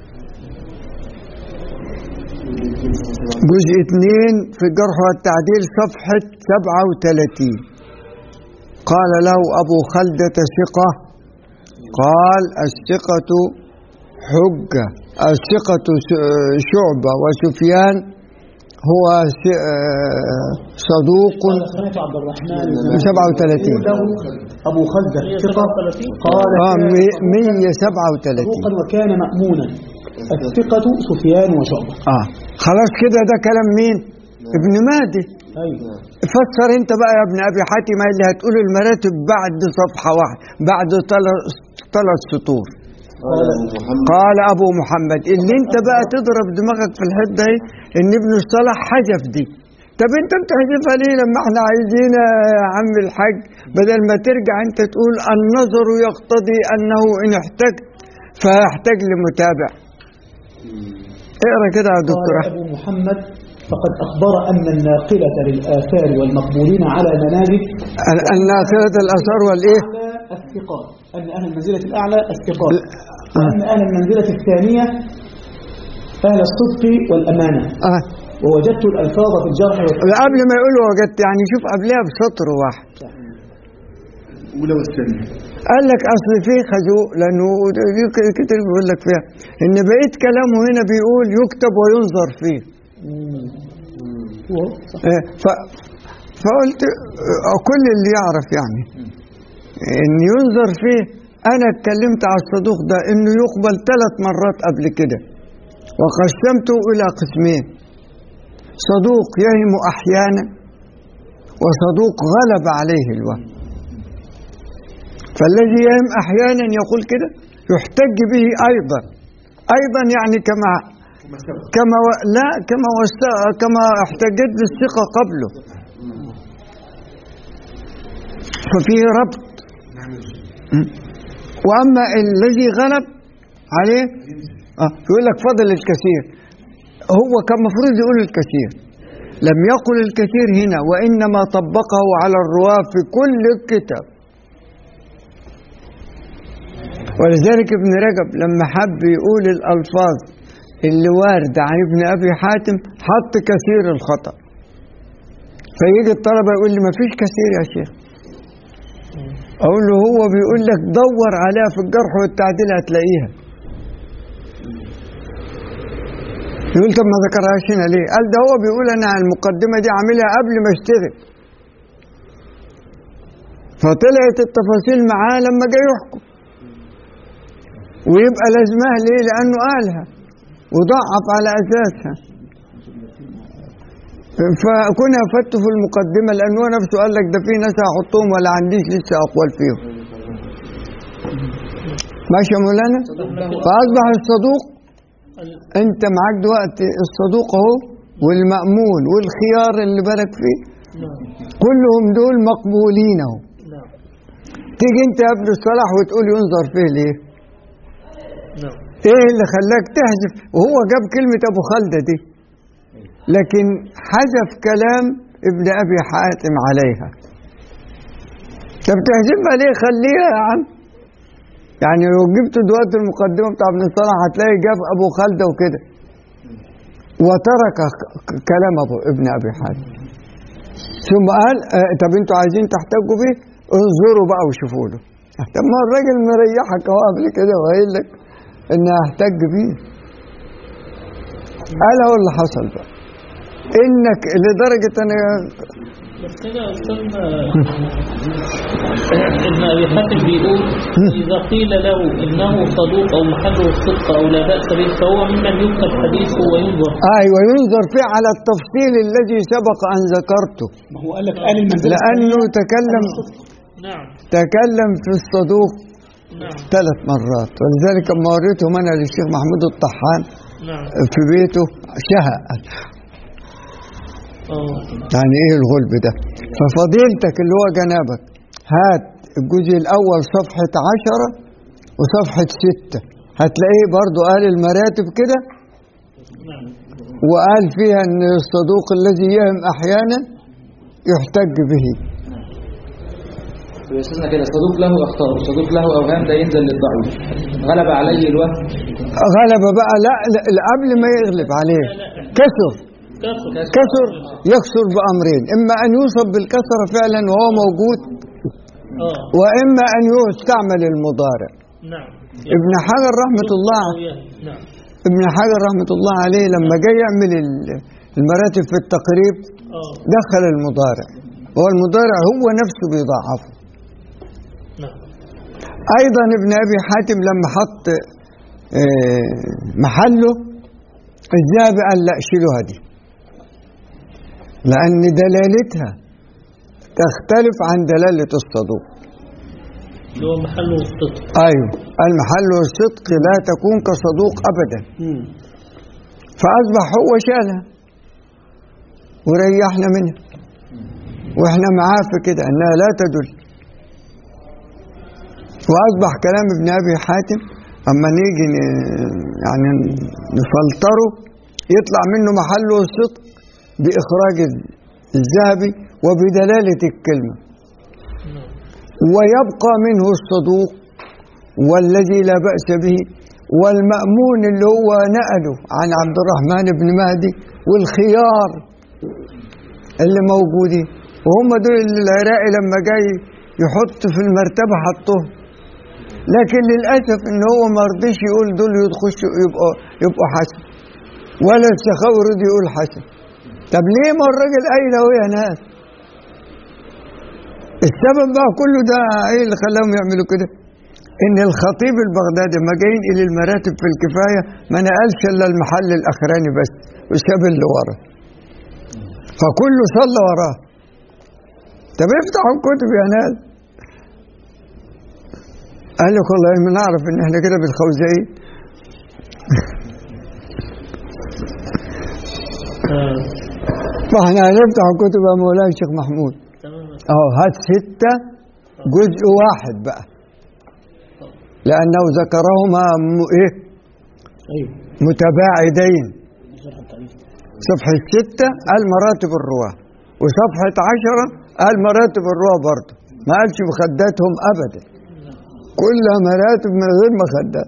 جزء اثنين في الجرح والتعديل صفحة 37 قال له أبو خلدة ثقة قال الثقة حجة الثقة س- شعبة وسفيان هو س- آه، صدوق سمعت عبد الرحمن 37 له أبو خلدة ثقة 37 قال اه كان مي- 137 صدوقا وكان مأمونا الثقة سفيان وشعبة اه خلاص كده ده كلام مين ابن مهدي أيوة فسر انت بقى يا ابن ابي حاتم اللي هتقول المراتب بعد صفحه واحده بعد ثلاث سطور قال أبو محمد قال ابو محمد اللي انت بقى تضرب دماغك في الحته دي ان ابن الصلاح حذف دي طب انت بتحذفها ليه لما احنا عايزين يا عم الحاج بدل ما ترجع انت تقول النظر يقتضي انه ان احتجت فيحتاج لمتابع اقرا كده يا دكتور قال احمد أبو محمد فقد أخبر أن الناقلة للآثار والمقبولين على منازل ال- الناقله الاثار والايه أعلى الثقات أن أهل المنزلة الأعلى الثقات لا. وأن أهل المنزلة الثانية أهل الصدق والأمانة اه ووجدت الألفاظ في الجرح والتعديل قبل ما يقول وجدت يعني شوف قبلها بسطر واحد أولى والثانية قال لك اصل في خازوق لانه دي ك- كتير بيقول لك فيها ان بقيت كلامه هنا بيقول يكتب وينظر فيه آه، ف فقلت آه، كل اللي يعرف يعني ان ينظر فيه انا اتكلمت على الصدوق ده انه يقبل ثلاث مرات قبل كده وقسمته الى قسمين صدوق يهم احيانا وصدوق غلب عليه الوهم فالذي يهم احيانا يقول كده يحتج به ايضا ايضا يعني كما كما و... لا كما وست... كما احتجت بالثقه قبله ففيه ربط م? واما الذي غلب عليه اه يقول لك فضل الكثير هو كان مفروض يقول الكثير لم يقل الكثير هنا وانما طبقه على الرواه في كل الكتاب ولذلك ابن رجب لما حب يقول الألفاظ اللي واردة عن ابن أبي حاتم حط كثير الخطأ فيجي الطلبة يقول لي ما فيش كثير يا شيخ أقول له هو بيقول لك دور عليها في الجرح والتعديل هتلاقيها يقول طب ما ذكرهاش هنا ليه؟ قال ده هو بيقول أنا المقدمة دي عاملها قبل ما اشتغل فطلعت التفاصيل معاه لما جاي يحكم ويبقى لازمها ليه لانه قالها وضعف على اساسها فكنا فدت في المقدمه لانه هو نفسه قال لك ده في ناس هحطهم ولا عنديش لسه اقوال فيهم ماشي يا مولانا فاصبح الصدوق انت معاك دلوقتي الصدوق اهو والمامون والخيار اللي بالك فيه نعم كلهم دول مقبولين اهو نعم تيجي انت يا ابن الصلاح وتقول ينظر فيه ليه نعم ايه اللي خلاك تحذف وهو جاب كلمة ابو خلدة دي لكن حذف كلام ابن ابي حاتم عليها طب تهزمها ليه خليها يا عم يعني لو جبت دلوقتي المقدمة بتاع ابن الصلاح هتلاقي جاب أبو خالدة وكده وترك ك- كلام أبو ابن أبي حاتم ثم قال آه طب انتوا عايزين تحتجوا بيه انظروا بقى وشوفوا له طب ما هو الراجل مريحك اهو قبل كده وقايل لك ان هحتج بيه قال هو اللي حصل بقى انك لدرجه انا بس كده يا أستاذنا ابن أبي حاتم بيقول إذا قيل له إنه صدوق أو محله الصدق أو لا بأس به فهو ممن يكتب حديثه وينظر ايوه ينظر فيه على التفصيل الذي سبق ان ذكرته ما هو قال لك قال المنزلة لانه تكلم نعم تكلم في الصدوق نعم ثلاث مرات ولذلك لما وريتهم انا للشيخ محمود الطحان نعم في بيته شهق اه يعني ايه الغلب ده ففضيلتك اللي هو جنابك هات الجزء الاول صفحة عشرة وصفحة ستة هتلاقيه برضو قال المراتب كده نعم وقال فيها ان الصدوق الذي يهم احيانا يحتج به يا أستاذنا كده صدوق له أخطاء صدوق له أوهام ده ينزل للضعيف غلب عليه الوهم غلب بقى لا, لا, لا قبل ما يغلب عليه كسر كسر كسر يكسر بأمرين إما أن يوصف بالكسرة فعلا وهو موجود اه وإما أن يستعمل المضارع نعم ابن حجر رحمة الله نعم ابن حجر رحمة الله عليه لما جاي يعمل ال- المراتب في التقريب اه دخل المضارع هو المضارع هو نفسه بيضعفه نعم أيضا ابن أبي حاتم لما حط آه، محله الذهبي قال لا شيلوها دي لأن دلالتها تختلف عن دلالة الصدوق اللي هو محله الصدق أيوه المحل والصدق لا تكون كصدوق أبدا مم. فأصبح هو شالها وريحنا منها وإحنا معاه في كده أنها لا تدل وأصبح كلام ابن أبي حاتم أما نيجي ن- يعني نفلتره يطلع منه محله الصدق بإخراج الذهبي وبدلالة الكلمة ويبقى منه الصدوق والذي لا بأس به والمأمون اللي هو نقله عن عبد الرحمن بن مهدي والخيار اللي موجودين وهم دول اللي العراقي لما جاي يحط في المرتبة حطهم لكن للأسف إن هو ما رضيش يقول دول يخشوا يبقوا يبقوا حسن ولا السخاوي رضي يقول حسن طب ليه ما الراجل قايل اهو يا ناس السبب بقى كله ده ايه اللي خلاهم يعملوا كده ان الخطيب البغدادي لما جاي ينقل المراتب في الكفايه ما نقلش الا المحل الاخراني بس وساب اللي ورا فكله صلى وراه طب افتحوا الكتب يا ناس قال لك والله ما نعرف ان احنا كده بالخوزقين آه. فاحنا هنفتح الكتب يا مولانا الشيخ محمود تمام اهو هات ستة جزء واحد بقى لأنه ذكرهما م- إيه ايوه متباعدين شرح التعريف صفحة ستة قال مراتب الرواة وصفحة عشرة قال مراتب الرواة برضه ما قالش مخداتهم أبدا كلها مراتب من غير مخدات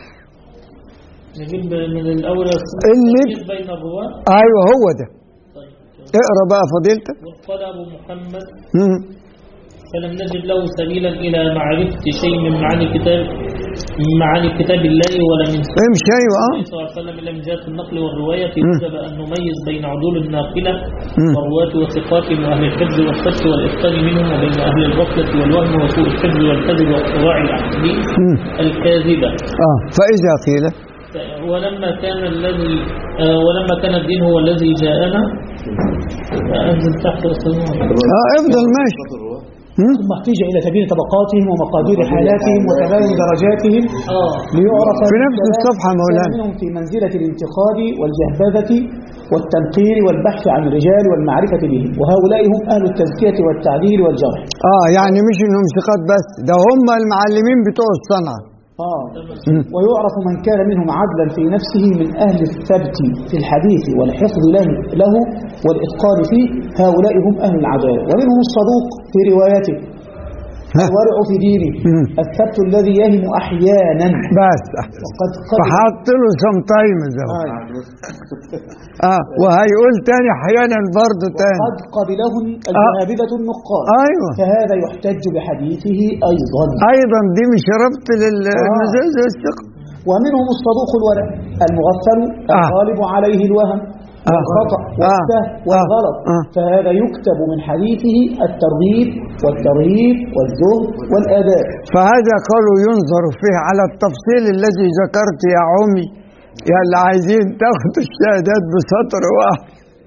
نجيب من الأول اللي- التمييز بين الرواة أيوه هو ده طيب اقرا بقى فضيلتك وقال أبو محمد مم. فلم نجد له سبيلا إلى معرفة شيء من معاني كتاب من معاني كتاب الله ولا من سنة امشي ايوه اه النبي صلى الله عليه وسلم إلا من جهة النقل والرواية مم. وجب أن نميز بين عدول الناقلة مم. والرواة وثقاتهم وأهل الحفظ والصدق والإتقان منهم وبين أهل الغفلة والوهم وسوء الحفظ والكذب واختراع الأحاديث مم. الكاذبة اه فإذا قيل ولما كان الذي آه، ولما كان الدين هو الذي جاءنا أنزل تحت السماء اه افضل ماشي مم. ثم احتاج الى تبيين طبقاتهم ومقادير حالاتهم وتباين درجاتهم آه ليعرف في نفس الصفحة مولانا. منهم في منزلة الانتقاد والجهبذة والتنقير والبحث عن الرجال والمعرفة بهم وهؤلاء هم أهل التزكية والتعديل والجرح اه يعني مش انهم ثقات بس ده هم المعلمين بتوع الصنعة آه. مم. ويعرف من كان منهم عدلا في نفسه من أهل الثبت في الحديث والحفظ له, له والإتقان فيه هؤلاء هم أهل العدالة ومنهم الصدوق في روايته ها. الورع في دينه مم. الثبت الذي يهم أحيانا بس وقد قبل فحط له سم تايم اه وهيقول تاني احيانا برضه تاني قد قبله الجهابذة النقاد ايوه فهذا يحتج بحديثه أيضا ايضا دي مش ربط للمزاج والثقه ومنهم الصدوق الورع المغفل آه. الغالب عليه الوهم آه. والخطأ آه. والسهو والغلط آه. فهذا يكتب من حديثه الترغيب والترهيب والزهد والآداب فهذا قالوا ينظر فيه على التفصيل الذي ذكرت يا عمي يا اللي عايزين تاخدوا الشهادات بسطر واحد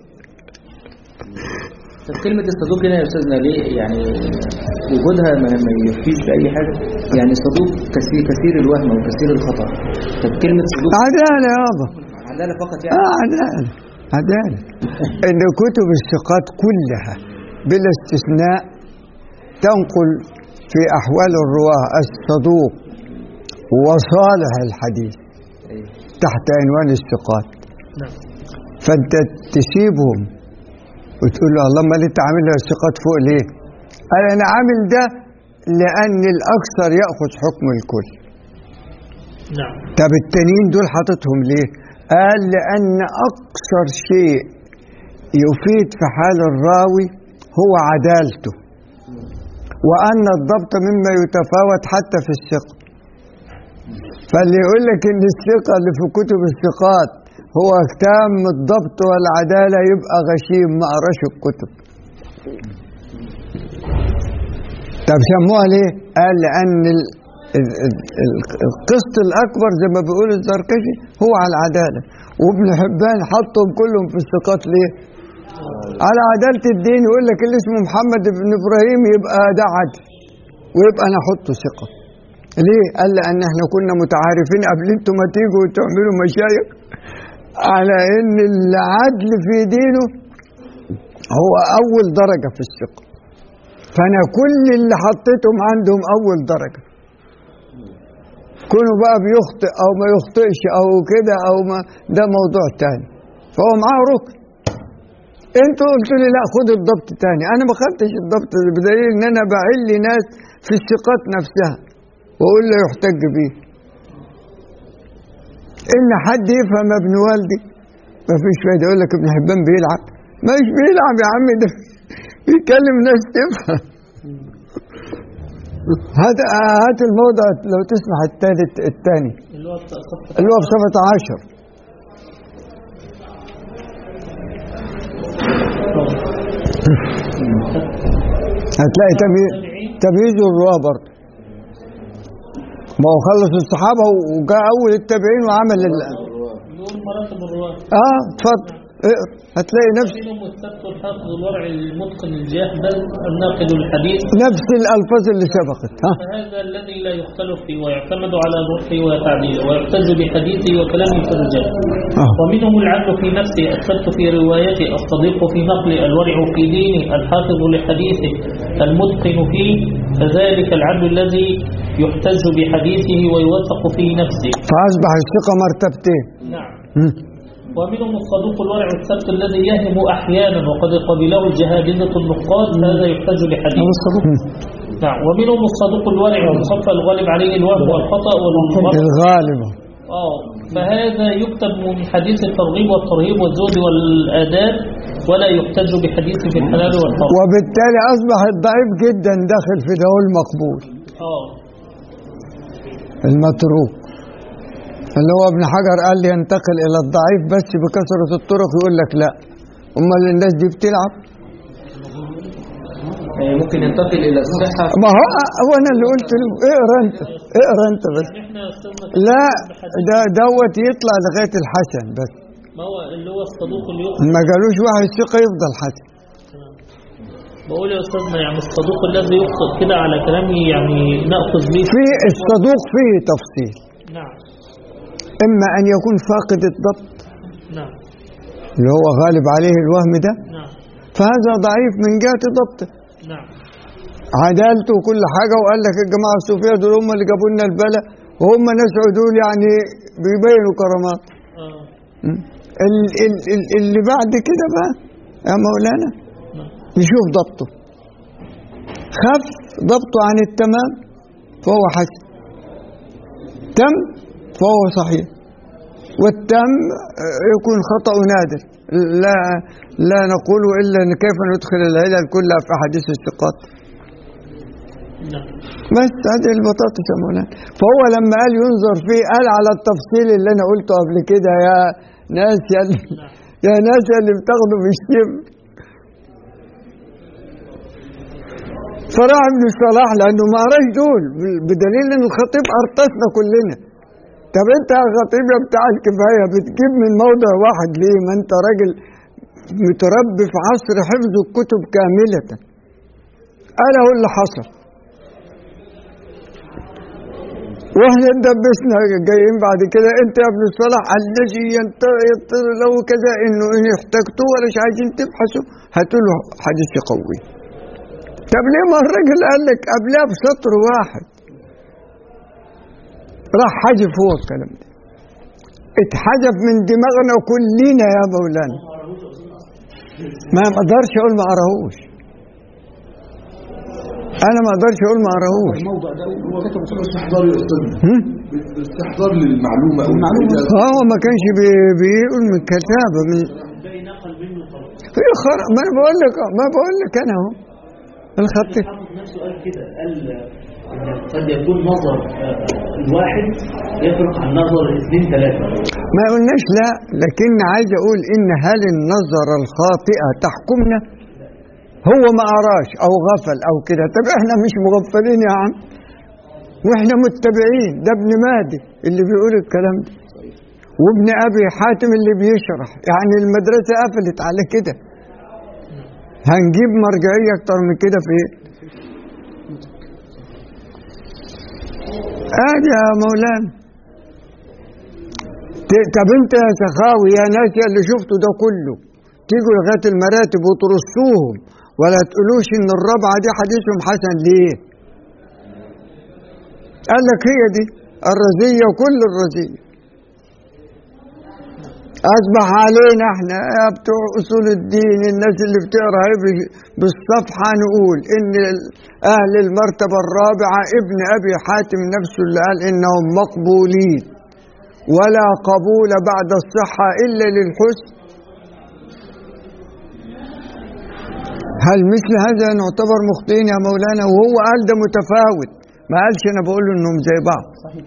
طب كلمة الصدوق هنا يا أستاذنا ليه يعني وجودها ما ما يكفيش بأي حاجة يعني الصدوق كثير كثير الوهم وكثير الخطأ طب كلمة صدوق عدالة يابا عدالة فقط يعني اه عدالة عدالة ان كتب الثقات كلها بلا استثناء تنقل في احوال الرواه الصدوق وصالح الحديث أيوه. تحت عنوان الثقات نعم فانت تسيبهم وتقول له اللهم اللي انت عامل له الثقات فوق ليه؟ قال انا عامل ده لان الاكثر ياخذ حكم الكل. نعم طب التانيين دول حاططهم ليه؟ قال لان اكثر شيء يفيد في حال الراوي هو عدالته. وان الضبط مما يتفاوت حتى في الثقه. فاللي يقول لك ان الثقه اللي في كتب الثقات هو تام الضبط والعداله يبقى غشيم ما قراش الكتب. طب سموها ليه؟ قال لان ال- ال- ال- ال- القسط الاكبر زي ما بيقول الزركشي هو على العداله وابن حبان حطهم كلهم في الثقات ليه؟ على عداله الدين يقول لك اللي اسمه محمد بن ابراهيم يبقى ده عدل ويبقى انا احطه ثقه. ليه؟ قال لان احنا كنا متعارفين قبل انتوا ما تيجوا وتعملوا مشايخ على ان العدل في دينه هو اول درجه في الثقه. فانا كل اللي حطيتهم عندهم اول درجه. كونه بقى بيخطئ او ما يخطئش او كده او ما ده موضوع تاني. فهو معاه ركن. انتوا قلتوا لي لا خد الضبط تاني، انا ما خدتش الضبط ده بدليل ان انا بعل ناس في الثقات نفسها واقول له يحتج بيه. ان حد يفهم ابن والدي ما فيش فايده يقول لك ابن حبان بيلعب مش بيلعب يا عم ده بيكلم ناس تفهم هات هات الموضع لو تسمح الثالث الثاني اللي هو صفحة اللي هو في صفحه 10 هتلاقي تمييز تمييز الرواه برضه ما هو خلص الصحابه وجاء اول التابعين وعمل ال... دول مراتب الرواة اه اتفضل اقرا هتلاقي نفس منهم الثبت الحافظ الورع المتقن الجهبل الناقد الحديث نفس الالفاظ اللي سبقت ها فهذا الذي لا يختلف فيه ويعتمد على نطقه وتعديله ويحتج بحديثه وكلامه في الرجال آه. ومنهم العدل في نفسه الثبت في روايته الصديق في نقله الورع في دينه الحافظ لحديثه المتقن فيه فذلك العدل الذي يحتج بحديثه ويوثق في نفسه فاصبح الثقه مرتبتين نعم مم. ومنهم الصدوق الورع الثبت الذي يهم أحيانا وقد قبله الجهابذة النقاد هذا يحتج هو بحديث الصدوق نعم ومنهم الصدوق الورع المخفى الغالب عليه الوهم والخطأ والغلط الغالبه آه فهذا يكتب من حديث الترغيب والترهيب والزهد والآداب ولا يحتج بحديث في الحلال والحرام وبالتالي اصبح الضعيف جدا داخل في ده المقبول آه المتروك اللي هو ابن حجر قال لي ينتقل الى الضعيف بس بكثره الطرق يقول لك لا امال الناس دي بتلعب يعني ممكن ينتقل إلى الصحة ما هو هو انا اللي قلت له اقرا انت اقرا انت بس يعني احنا استاذنا لا ده دوت يطلع لغايه الحسن بس ما هو اللي هو الصدوق اللي يخطئ ما قالوش واحد ثقه يفضل حسن بقول يا استاذنا يعني الصدوق الذي يخطئ كده على كلامي يعني ناخذ به في الصدوق فيه تفصيل نعم اما ان يكون فاقد الضبط نعم اللي هو غالب عليه الوهم ده نعم فهذا ضعيف من جهه ضبطه نعم عدالته وكل حاجه وقال لك الجماعه الصوفيه دول هم اللي جابوا لنا البلاء وهم ناس عدول يعني بيبينوا كرامات آه. م? ال- ال- ال- اللي بعد كده بقى يا مولانا نعم. نشوف ضبطه خف ضبطه عن التمام فهو حسن تم فهو صحيح والتم يكون خطأ نادر لا لا نقول إلا أن كيف ندخل العلل كلها في أحاديث الثقات نعم بس هذه البطاطس يا مولانا فهو لما قال ينظر فيه قال على التفصيل اللي أنا قلته قبل كده يا ناس يا اللي يا ناس يا اللي بتاخدوا بالشم فراح ابن الصلاح لأنه ما قراش دول بدليل أن الخطيب أرطسنا كلنا طب أنت يا خطيب يا بتاع الكفاية بتجيب من موضع واحد ليه ما أنت راجل متربي في عصر حفظ الكتب كاملة أنا هو اللي حصل واحنا اتدبسنا جايين بعد كده انت يا ابن الصلاح الذي ينط- يضطر له كذا انه ان احتجتوه ولا مش عايزين تبحثوا هاتوا له حديث يقوي طب ليه ما الراجل قال لك قبلها بسطر واحد راح حذف هو الكلام ده اتحذف من دماغنا كلنا يا مولانا ما اقدرش اقول ما قراهوش انا ما اقدرش اقول ما قراهوش الموضع ده هو كتبه في باستحضار يا استاذنا هم؟ باستحضار للمعلومه او المعلومة. الفائدة. هو ما كانش بي- بيقول من كتابة من باقي نقل منه خلاص هي خر... ما انا بقول لك ما بقول لك انا اهو الخط حافظ نفسه قال كده قال ان قد يكون نظر آه، الواحد يفرق عن نظر اثنين ثلاثه ما قلناش لا لكن عايز اقول ان هل النظر الخاطئة تحكمنا هو ما قراش او غفل او كده طب احنا مش مغفلين يا عم واحنا متبعين ده ابن مادي اللي بيقول الكلام ده وابن ابي حاتم اللي بيشرح يعني المدرسة قفلت على كده هنجيب مرجعية اكتر من كده في ايه ادي يا مولانا ت- طب انت يا سخاوي يا ناس يا اللي شفتوا ده كله تيجوا لغايه المراتب وترصوهم ولا تقولوش ان الرابعه دي حديثهم حسن ليه؟ قال لك هي دي الرزيه وكل الرزيه اصبح علينا احنا يا بتوع اصول الدين الناس اللي بتقرا اهي بال- بالصفحه نقول ان ال- اهل المرتبه الرابعه ابن ابي حاتم نفسه اللي قال انهم مقبولين ولا قبول بعد الصحة إلا للحسن هل مثل هذا نعتبر مخطئين يا مولانا وهو قال ده متفاوت ما قالش أنا بقول إنهم زي بعض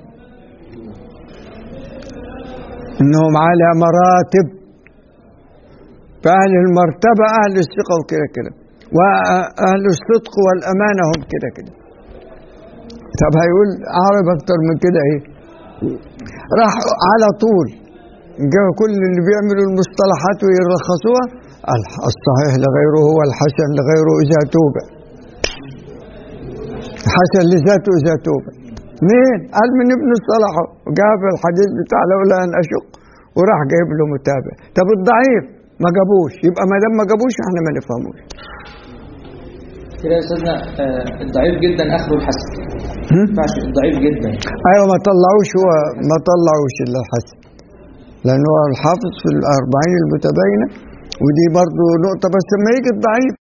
إنهم على مراتب فأهل المرتبة أهل الثقة وكده كده وأهل الصدق والأمانة هم كده كده طب هيقول أعرف أكتر من كده إيه راح على طول جاء كل اللي بيعملوا المصطلحات ويرخصوها الح- الصحيح لغيره هو الحسن لغيره إذا توبة حسن لذاته إذا توبة مين؟ قال من ابن الصلاح وجاب الحديث بتاع لولا أن أشق وراح جايب له متابع طب الضعيف ما جابوش يبقى ما دام ما جابوش احنا ما نفهموش كده يا استاذنا آه، الضعيف جدا اخره الحسن ما ينفعش الضعيف جدا ايوه ما طلعوش هو ما طلعوش الا الحسن لانه هو الحافظ في الاربعين المتباينه ودي برضو نقطه بس لما يجي الضعيف